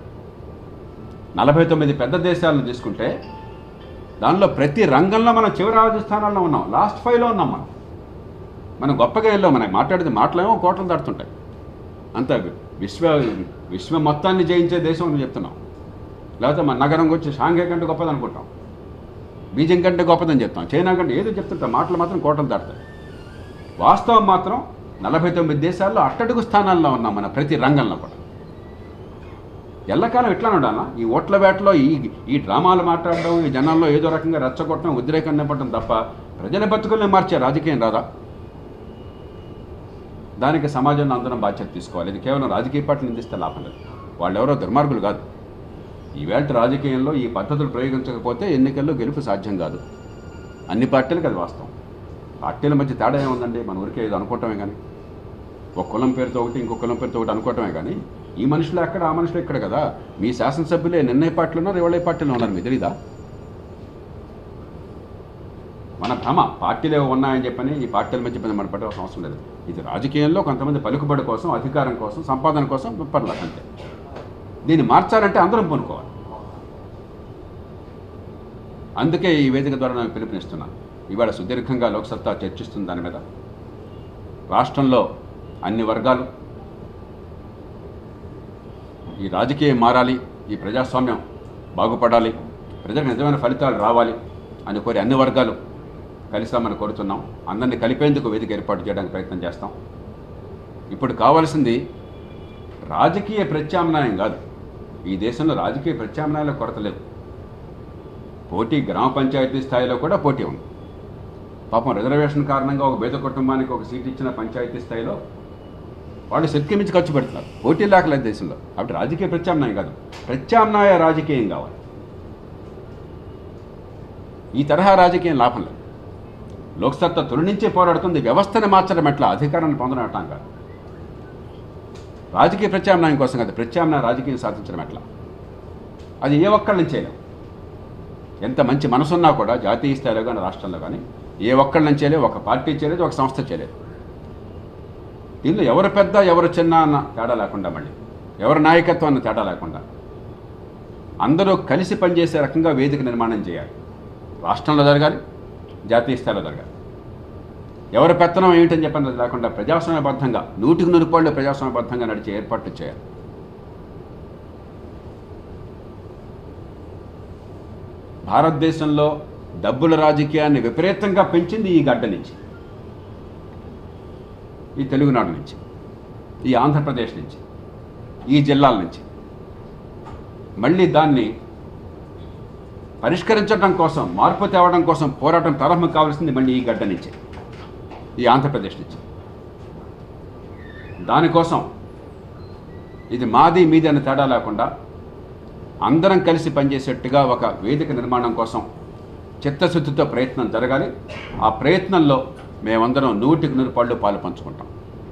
B: నలభై తొమ్మిది పెద్ద దేశాలను తీసుకుంటే దానిలో ప్రతి రంగంలో మనం చివరి ఆరు స్థానాల్లో ఉన్నాం లాస్ట్ ఫైవ్లో ఉన్నాం మనం మనం గొప్పగా వెళ్ళాం మనకి మాట్లాడితే మాటలేమో కోటలు దాటుతుంటాయి అంత విశ్వ విశ్వ మొత్తాన్ని జయించే దేశం అని చెప్తున్నాం లేకపోతే మన నగరం గురించి షాంఘై కంటే గొప్పది అనుకుంటాం బీజింగ్ కంటే గొప్పదని చెప్తాం చైనా కంటే ఏదో చెప్తుంటాం మాటలు మాత్రం కోటలు దాటుతాయి వాస్తవం మాత్రం నలభై తొమ్మిది దేశాల్లో అట్టడుగు స్థానాల్లో ఉన్నాం మన ప్రతి రంగంలో కూడా ఎల్లకాలం ఎట్లా ఉండాలా ఈ ఓట్ల వేటలో ఈ ఈ డ్రామాలు మాట్లాడడం ఈ జనాల్లో ఏదో రకంగా రెచ్చగొట్టడం ఉద్రేకం నింపడం తప్ప ప్రజల బతుకుల్ని మార్చే రాజకీయం రాదా దానికి సమాజంలో అందరం బాధ్యత తీసుకోవాలి ఇది కేవలం రాజకీయ పార్టీలు నిందిస్తే లాభం లేదు వాళ్ళు ఎవరో దుర్మార్గులు కాదు ఈవేళ రాజకీయంలో ఈ పద్ధతులు ప్రయోగించకపోతే ఎన్నికల్లో గెలుపు సాధ్యం కాదు అన్ని పార్టీలకు అది వాస్తవం పార్టీల మధ్య తేడా ఏముందండి మన ఊరికే ఏదో అనుకోవటమే కానీ ఒక కులం పేరుతో ఒకటి ఇంకో కులం పేరుతో ఒకటి అనుకోవటమే కానీ ఈ మనుషులు అక్కడ ఆ మనుషులు ఇక్కడ కదా మీ శాసనసభ్యులే నిన్నే పార్టీలు ఉన్నారు ఇవాళ పార్టీలో ఉన్నారు మీ తెలీదా మన భ్రమ పార్టీలే ఉన్నాయని చెప్పని ఈ పార్టీల మధ్య ఇబ్బంది మన పడాల్సిన అవసరం లేదు ఇది రాజకీయంలో కొంతమంది పలుకుబడి కోసం అధికారం కోసం సంపాదన కోసం పర్లేదు అంతే దీన్ని మార్చాలంటే అందరం పూనుకోవాలి అందుకే ఈ వేదిక ద్వారా నేను పిలుపునిస్తున్నాను ఇవాళ సుదీర్ఘంగా లోక్సత్తా చర్చిస్తుంది దాని మీద రాష్ట్రంలో అన్ని వర్గాలు ఈ రాజకీయం మారాలి ఈ ప్రజాస్వామ్యం బాగుపడాలి ప్రజలకు నిజమైన ఫలితాలు రావాలి అని కోరి అన్ని వర్గాలు కలిసామని కోరుతున్నాం అందరినీ కలిపేందుకు వేదిక ఏర్పాటు చేయడానికి ప్రయత్నం చేస్తాం ఇప్పుడు కావాల్సింది రాజకీయ ప్రత్యామ్నాయం కాదు ఈ దేశంలో రాజకీయ ప్రత్యామ్నాయాల కొరత లేదు పోటీ గ్రామ పంచాయతీ స్థాయిలో కూడా పోటీ ఉంది పాపం రిజర్వేషన్ కారణంగా ఒక పేద కుటుంబానికి ఒక సీట్ ఇచ్చిన పంచాయతీ స్థాయిలో వాళ్ళు శక్తి మించి ఖర్చు పెడుతున్నారు పోటీ లేకలేదు దేశంలో కాబట్టి రాజకీయ ప్రత్యామ్నాయం కాదు ప్రత్యామ్నాయ రాజకీయం కావాలి ఈ తరహా రాజకీయం లాభం లేదు లోక్సత్తా తొలి నుంచే పోరాడుతుంది వ్యవస్థను మార్చడం ఎట్లా అధికారాన్ని పొందడం ఎట్లా కాదు రాజకీయ ప్రత్యామ్నాయం కోసం కాదు ప్రత్యామ్నాయ రాజకీయం సాధించడం ఎట్లా అది ఏ ఒక్కళ్ళని చేయలేం ఎంత మంచి మనసున్నా కూడా జాతీయ స్థాయిలో కానీ రాష్ట్రంలో కానీ ఏ ఒక్కళ్ళని చేయలేదు ఒక పార్టీ చేయలేదు ఒక సంస్థ చేయలేదు దీనిలో ఎవరు పెద్ద ఎవరు చిన్న అన్న తేడా లేకుండా మళ్ళీ ఎవరి నాయకత్వం అన్న తేడా లేకుండా అందరూ కలిసి పనిచేసే రకంగా వేదిక నిర్మాణం చేయాలి రాష్ట్రంలో జరగాలి జాతీయ స్థాయిలో జరగాలి ఎవరి పెత్తనం ఏమిటని చెప్పినది లేకుండా ప్రజాస్వామ్యబద్ధంగా నూటికి నూరు రూపాయలు ప్రజాస్వామ్యబద్ధంగా నడిచే ఏర్పాట్లు చేయాలి భారతదేశంలో డబ్బుల రాజకీయాన్ని విపరీతంగా పెంచింది ఈ గడ్డ నుంచి ఈ తెలుగునాడు నుంచి ఈ ఆంధ్రప్రదేశ్ నుంచి ఈ జిల్లాల నుంచి మళ్ళీ దాన్ని పరిష్కరించడం కోసం మార్పు తేవడం కోసం పోరాటం ప్రారంభం కావాల్సింది మళ్ళీ ఈ గడ్డ నుంచి ఈ ఆంధ్రప్రదేశ్ నుంచి దానికోసం ఇది మాది మీది అనే తేడా లేకుండా అందరం కలిసి పనిచేసేట్టుగా ఒక వేదిక నిర్మాణం కోసం చిత్తశుద్ధితో ప్రయత్నం జరగాలి ఆ ప్రయత్నంలో మేమందరం నూటికి నూరు పళ్ళు పాలు పంచుకుంటాం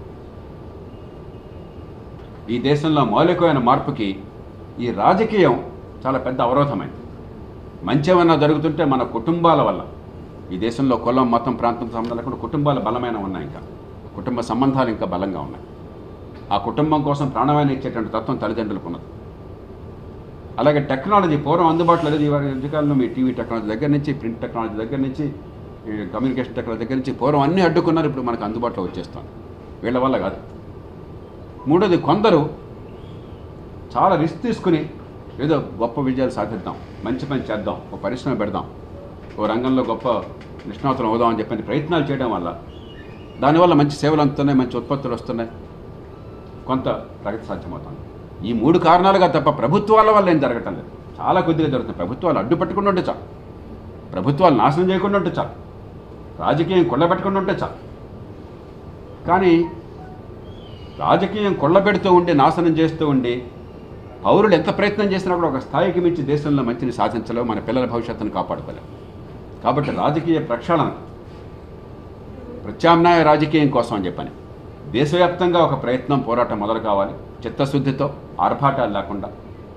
B: ఈ దేశంలో మౌలికమైన మార్పుకి ఈ రాజకీయం చాలా పెద్ద అవరోధమైంది మంచి ఏమన్నా జరుగుతుంటే మన కుటుంబాల వల్ల ఈ దేశంలో కులం మతం ప్రాంతం సంబంధం లేకుండా కుటుంబాలు బలమైన ఉన్నాయి ఇంకా కుటుంబ సంబంధాలు ఇంకా బలంగా ఉన్నాయి ఆ కుటుంబం కోసం ప్రాణమైన ఇచ్చేటువంటి తత్వం తల్లిదండ్రులకు ఉన్నది అలాగే టెక్నాలజీ పూర్వం అందుబాటులో లేదు ఇవాళ మధ్యకాలంలో మీ టీవీ టెక్నాలజీ దగ్గర నుంచి ప్రింట్ టెక్నాలజీ దగ్గర నుంచి ఈ కమ్యూనికేషన్ టెక్నాలజీ దగ్గర నుంచి పూర్వం అన్నీ అడ్డుకున్నారు ఇప్పుడు మనకు అందుబాటులో వచ్చేస్తాను వీళ్ళ వల్ల కాదు మూడోది కొందరు చాలా రిస్క్ తీసుకుని ఏదో గొప్ప విజయాలు సాధిద్దాం మంచి పని చేద్దాం ఒక పరిశ్రమ పెడదాం ఓ రంగంలో గొప్ప నిష్ణాతులు అవుదాం అని చెప్పని ప్రయత్నాలు చేయడం వల్ల దానివల్ల మంచి సేవలు అందుతున్నాయి మంచి ఉత్పత్తులు వస్తున్నాయి కొంత ప్రగతి సాధ్యమవుతుంది ఈ మూడు కారణాలుగా తప్ప ప్రభుత్వాల వల్ల ఏం జరగటం లేదు చాలా కొద్దిగా జరుగుతుంది ప్రభుత్వాలు అడ్డు పెట్టుకుండా ఉంటే చాలు ప్రభుత్వాలు నాశనం చేయకుండా ఉంటే చాలు రాజకీయం కొల్లబెట్టకుండా ఉంటే చాలు కానీ రాజకీయం కొల్లబెడుతూ ఉండి నాశనం చేస్తూ ఉండి పౌరులు ఎంత ప్రయత్నం చేసినా కూడా ఒక స్థాయికి మించి దేశంలో మంచిని సాధించలేవు మన పిల్లల భవిష్యత్తును కాపాడుకోలేము కాబట్టి రాజకీయ ప్రక్షాళన ప్రత్యామ్నాయ రాజకీయం కోసం అని చెప్పని దేశవ్యాప్తంగా ఒక ప్రయత్నం పోరాటం మొదలు కావాలి చిత్తశుద్ధితో ఆర్భాటాలు లేకుండా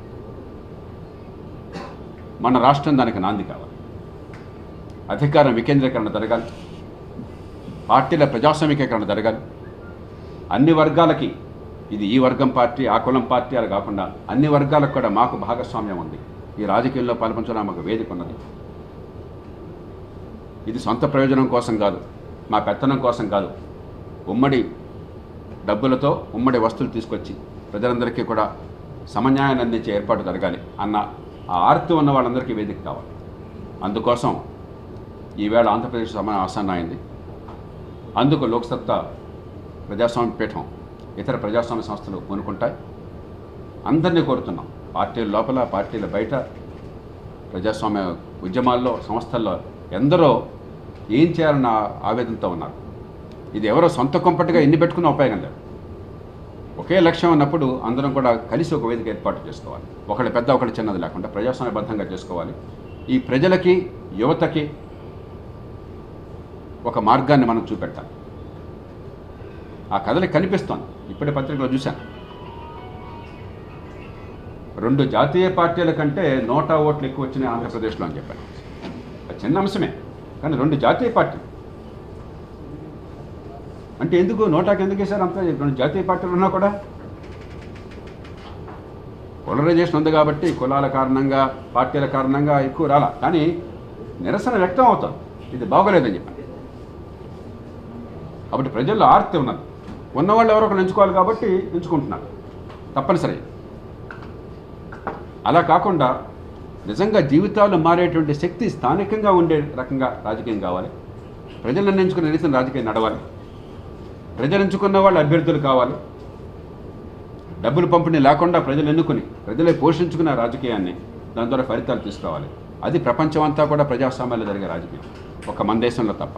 B: మన రాష్ట్రం దానికి నాంది కావాలి అధికారం వికేంద్రీకరణ జరగాలి పార్టీల ప్రజాస్వామికీకరణ జరగాలి అన్ని వర్గాలకి ఇది ఈ వర్గం పార్టీ ఆ కులం పార్టీ అలా కాకుండా అన్ని వర్గాలకు కూడా మాకు భాగస్వామ్యం ఉంది ఈ రాజకీయంలో పాల్పంచడం మాకు వేదిక ఉన్నది ఇది సొంత ప్రయోజనం కోసం కాదు మా పెత్తనం కోసం కాదు ఉమ్మడి డబ్బులతో ఉమ్మడి వస్తువులు తీసుకొచ్చి ప్రజలందరికీ కూడా సమన్యాయాన్ని అందించే ఏర్పాటు జరగాలి అన్న ఆ ఆర్తి ఉన్న వాళ్ళందరికీ వేదిక కావాలి అందుకోసం ఈవేళ ఆంధ్రప్రదేశ్ సమయం ఆసన్న అయింది అందుకు లోక్సత్తా ప్రజాస్వామ్య పీఠం ఇతర ప్రజాస్వామ్య సంస్థలు కొనుక్కుంటాయి అందరినీ కోరుతున్నాం పార్టీల లోపల పార్టీల బయట ప్రజాస్వామ్య ఉద్యమాల్లో సంస్థల్లో ఎందరో ఏం చేయాలన్న ఆవేదనతో ఉన్నారు ఇది ఎవరో సొంత కొంపటిగా ఎన్ని పెట్టుకున్న ఉపయోగం లేదు ఒకే లక్ష్యం ఉన్నప్పుడు అందరం కూడా కలిసి ఒక వేదిక ఏర్పాటు చేసుకోవాలి ఒకళ్ళు పెద్ద ఒకళ్ళు చిన్నది లేకుండా ప్రజాస్వామ్యబద్ధంగా చేసుకోవాలి ఈ ప్రజలకి యువతకి ఒక మార్గాన్ని మనం చూపెట్టాలి ఆ కథలకి కనిపిస్తోంది ఇప్పుడే పత్రికలో చూశాను రెండు జాతీయ పార్టీల కంటే నోటా ఓట్లు ఎక్కువ వచ్చినాయి ఆంధ్రప్రదేశ్లో అని చెప్పాను అది చిన్న అంశమే కానీ రెండు జాతీయ పార్టీలు అంటే ఎందుకు నోటాకి ఎందుకు వేశారు అంత రెండు జాతీయ పార్టీలు ఉన్నా కూడా పోలరైజేషన్ ఉంది కాబట్టి కులాల కారణంగా పార్టీల కారణంగా ఎక్కువ రాలా కానీ నిరసన వ్యక్తం అవుతుంది ఇది బాగోలేదని చెప్పి కాబట్టి ప్రజల్లో ఆర్తి ఉన్నది ఉన్నవాళ్ళు ఎవరో ఒకరు ఎంచుకోవాలి కాబట్టి ఎంచుకుంటున్నారు తప్పనిసరి అలా కాకుండా నిజంగా జీవితాలు మారేటువంటి శక్తి స్థానికంగా ఉండే రకంగా రాజకీయం కావాలి ప్రజలు నిర్ణయించుకున్న రీతిని రాజకీయం నడవాలి ప్రజలు ఎంచుకున్న వాళ్ళు అభ్యర్థులు కావాలి డబ్బులు పంపిణీ లేకుండా ప్రజలు ఎన్నుకుని ప్రజలే పోషించుకున్న రాజకీయాన్ని దాని ద్వారా ఫలితాలు తీసుకురావాలి అది ప్రపంచం అంతా కూడా ప్రజాస్వామ్యాలు జరిగే రాజకీయం ఒక మన దేశంలో తప్ప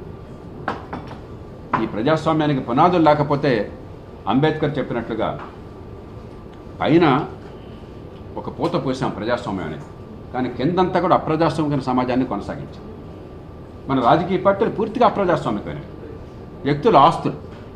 B: ఈ ప్రజాస్వామ్యానికి పునాదులు లేకపోతే అంబేద్కర్ చెప్పినట్లుగా పైన ఒక పూత పోసాం ప్రజాస్వామ్యం అనేది కానీ కిందంతా కూడా అప్రజాస్వామిక సమాజాన్ని కొనసాగించాం మన రాజకీయ పార్టీలు పూర్తిగా అప్రజాస్వామికమైనవి వ్యక్తుల ఆస్తులు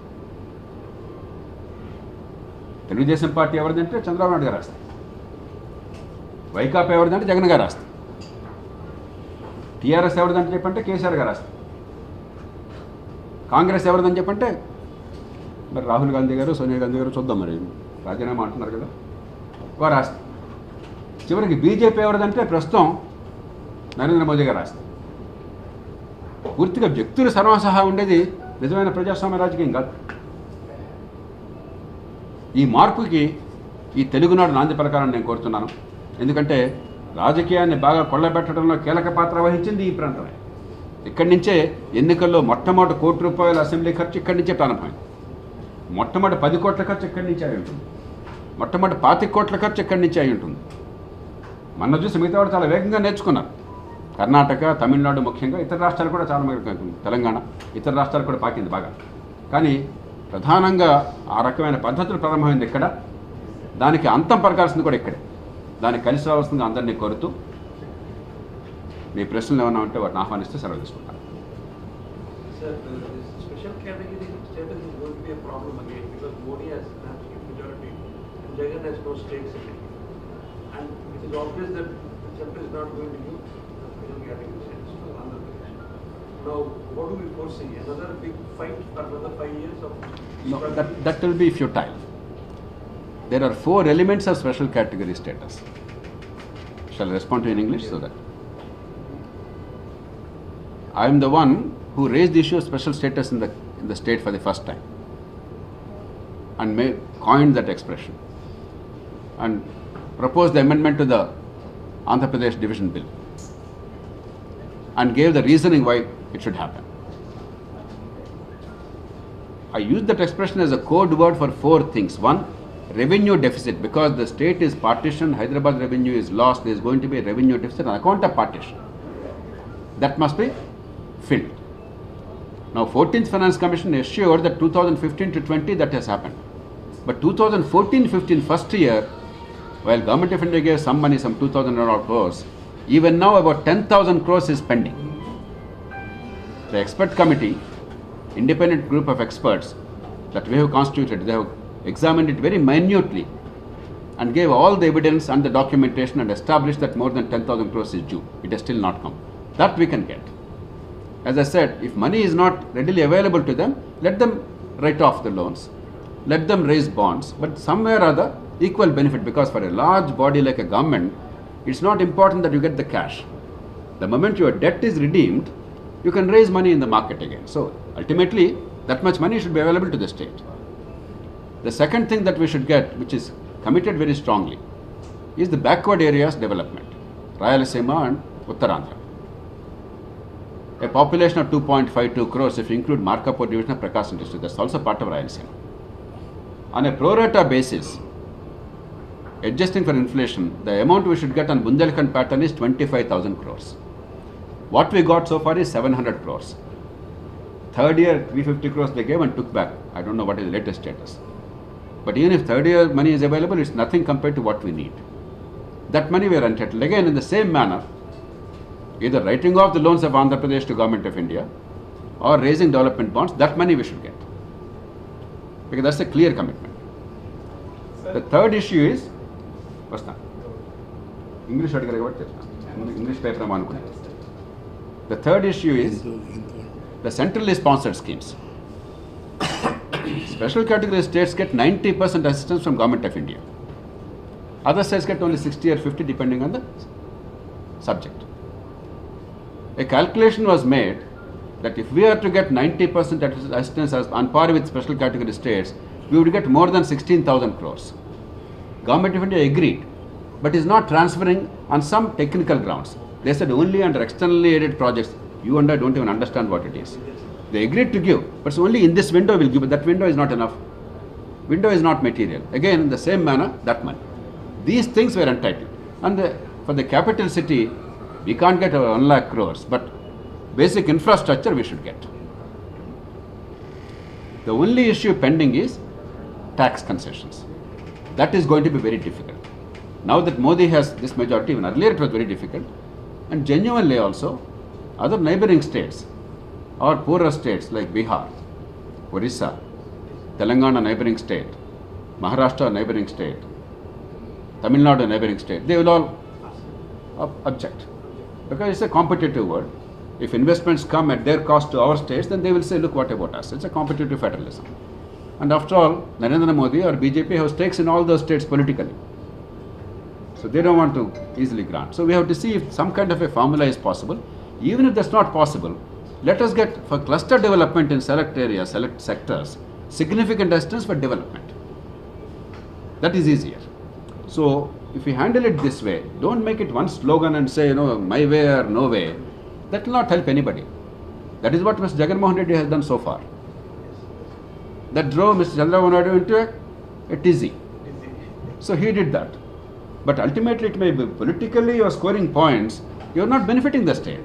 B: తెలుగుదేశం పార్టీ ఎవరిదంటే చంద్రబాబు నాయుడు గారు రాస్తారు వైకాపా ఎవరిదంటే జగన్ గారు రాస్తారు టీఆర్ఎస్ ఎవరిదంటే చెప్పంటే కేసీఆర్ గారు రాస్తారు కాంగ్రెస్ ఎవరిదని చెప్పంటే మరి రాహుల్ గాంధీ గారు సోనియా గాంధీ గారు చూద్దాం మరి రాజీనామా అంటున్నారు కదా వారు రాస్తారు చివరికి బీజేపీ ఎవరిదంటే ప్రస్తుతం నరేంద్ర మోదీ గారు రాస్తారు పూర్తిగా వ్యక్తుల సర్వసహా ఉండేది నిజమైన ప్రజాస్వామ్య రాజకీయం కాదు ఈ మార్పుకి ఈ తెలుగునాడు నాంది పలకాలని నేను కోరుతున్నాను ఎందుకంటే రాజకీయాన్ని బాగా కొల్లబెట్టడంలో కీలక పాత్ర వహించింది ఈ ప్రాంతమే ఇక్కడి నుంచే ఎన్నికల్లో మొట్టమొదటి కోటి రూపాయల అసెంబ్లీ ఖర్చు ఇక్కడి నుంచే ప్రారంభమైంది మొట్టమొదటి పది కోట్ల ఖర్చు ఇక్కడి నుంచే అయి ఉంటుంది మొట్టమొదటి పాతిక కోట్ల ఖర్చు ఇక్కడి నుంచే అయి ఉంటుంది మన చూసి మిగతా వాడు చాలా వేగంగా నేర్చుకున్నారు కర్ణాటక తమిళనాడు ముఖ్యంగా ఇతర రాష్ట్రాలు కూడా చాలా మేరకు తెలంగాణ ఇతర రాష్ట్రాలు కూడా పాకింది బాగా కానీ ప్రధానంగా ఆ రకమైన పద్ధతులు ప్రారంభమైంది ఇక్కడ దానికి అంతం పలకాల్సింది కూడా ఇక్కడే దానికి కలిసి రావాల్సిందిగా అందరినీ కోరుతూ మీ ప్రశ్నలు ఏమైనా ఉంటే వాటిని ఆహ్వానిస్తే సెలవు తీసుకుంటాను
A: Sir, uh, this special category status is going to be a problem again because Modi has an absolute majority and Jagan has no stakes in it. And it is obvious that the chapter is not going to give the special category status to Andhra Pradesh. Now, what do we foresee? Another big fight for another five years of
B: No,
A: struggle?
B: that, that will be futile. There are four elements of special category status. Shall I respond to you in English so that? I am the one who raised the issue of special status in the, in the state for the first time and made, coined that expression and proposed the amendment to the Andhra Pradesh Division Bill and gave the reasoning why it should happen. I use that expression as a code word for four things. One, revenue deficit, because the state is partitioned, Hyderabad revenue is lost, there is going to be a revenue deficit on account of partition. That must be filled. Now, 14th Finance Commission assured that 2015 to 20 that has happened. But 2014-15 first year, while Government of India gave some money, some 2,000 odd crores, even now about 10,000 crores is pending. The expert committee, independent group of experts that we have constituted, they have examined it very minutely and gave all the evidence and the documentation and established that more than 10,000 crores is due. It has still not come. That we can get. As I said, if money is not readily available to them, let them write off the loans, let them raise bonds, but somewhere or other, equal benefit because for a large body like a government, it's not important that you get the cash. The moment your debt is redeemed, you can raise money in the market again. So ultimately, that much money should be available to the state. The second thing that we should get, which is committed very strongly, is the backward areas development, Rayalaseema and Uttarandhra. A population of 2.52 crores, if you include Markapur division of Prakasam district, that's also part of Rayalaseema. On a pro rata basis, adjusting for inflation, the amount we should get on Bundelkhand pattern is 25,000 crores. What we got so far is 700 crores. Third year, 350 crores they gave and took back. I don't know what is the latest status. But even if third year money is available, it's nothing compared to what we need. That money we are entitled. Again, in the same manner, either writing off the loans of Andhra Pradesh to Government of India or raising development bonds, that money we should get. Because that's a clear commitment. The third issue is, వస్తా English అడిగారు కాబట్టి చెప్తాను English paper ఏమో అనుకున్నాను the third issue is the centrally sponsored schemes. Special category states get 90% assistance from Government of India. Other states get only 60 or 50 depending on the subject. A calculation was made that if we are to get 90% assistance as on par with special category states, we would get more than 16,000 crores. Government of India agreed, but is not transferring on some technical grounds. They said only under externally aided projects. You and I don't even understand what it is. They agreed to give, but it's only in this window we'll give, but that window is not enough. Window is not material. Again, in the same manner, that money. These things were entitled. And the, for the capital city, we can't get our 1 lakh crores, but basic infrastructure we should get. The only issue pending is tax concessions. That is going to be very difficult. Now that Modi has this majority, even earlier it was very difficult, and genuinely also, other neighboring states or poorer states like Bihar, Orissa, Telangana neighboring state, Maharashtra neighboring state, Tamil Nadu neighboring state, they will all ob- object because it's a competitive world. If investments come at their cost to our states, then they will say, look, what about us? It's a competitive federalism. And after all, Narendra Modi or BJP have stakes in all those states politically. So they don't want to easily grant. So we have to see if some kind of a formula is possible. Even if that's not possible, let us get for cluster development in select areas, select sectors, significant assistance for development. That is easier. So if we handle it this way, don't make it one slogan and say, you know, my way or no way. That will not help anybody. That is what Mr. Jagannath Reddy has done so far. That drove Mr. Chandrababu Naidu into a, a tizzy. So he did that. But ultimately, it may be politically you are scoring points, you are not benefiting the state.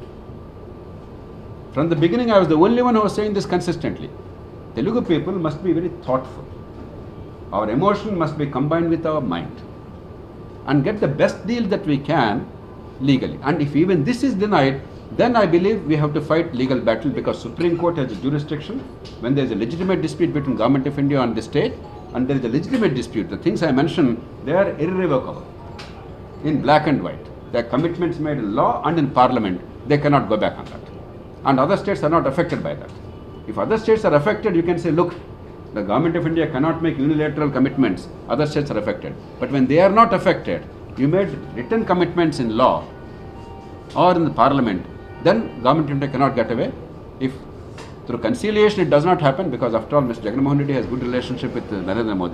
B: From the beginning, I was the only one who was saying this consistently. Telugu people must be very thoughtful. Our emotion must be combined with our mind and get the best deal that we can legally. And if even this is denied, then I believe we have to fight legal battle because Supreme Court has a jurisdiction when there is a legitimate dispute between Government of India and the state and there is a legitimate dispute. The things I mentioned, they are irrevocable in black and white. Their commitments made in law and in parliament, they cannot go back on that. And other states are not affected by that. If other states are affected, you can say, look, the government of India cannot make unilateral commitments, other states are affected. But when they are not affected, you made written commitments in law or in the parliament, then government of India cannot get away. If through conciliation it does not happen, because after all, Mr. Jagannath Reddy has good relationship with uh, Narendra Modi.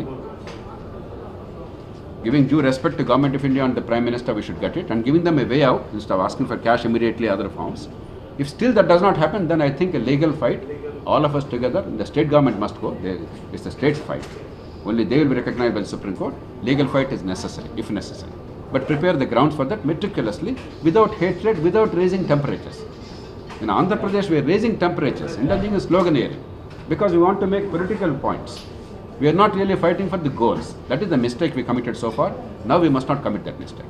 B: Giving due respect to government of India and the Prime Minister, we should get it, and giving them a way out instead of asking for cash immediately, other forms. If still that does not happen, then I think a legal fight all of us together, the state government must go. They, it's a state fight. Only they will be recognized by the Supreme Court. Legal fight is necessary, if necessary. But prepare the grounds for that meticulously, without hatred, without raising temperatures. In Andhra Pradesh, we are raising temperatures, indulging in sloganeering, because we want to make political points. We are not really fighting for the goals. That is the mistake we committed so far. Now we must not commit that mistake.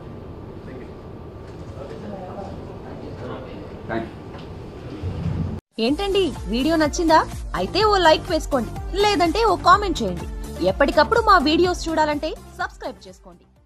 B: Thank you.
C: ఏంటండి video నచ్చిందా అయితే ఓ like వేసుకోండి లేదంటే ఓ comment చేయండి ఎప్పటికప్పుడు మా videos చూడాలంటే subscribe చేసుకోండి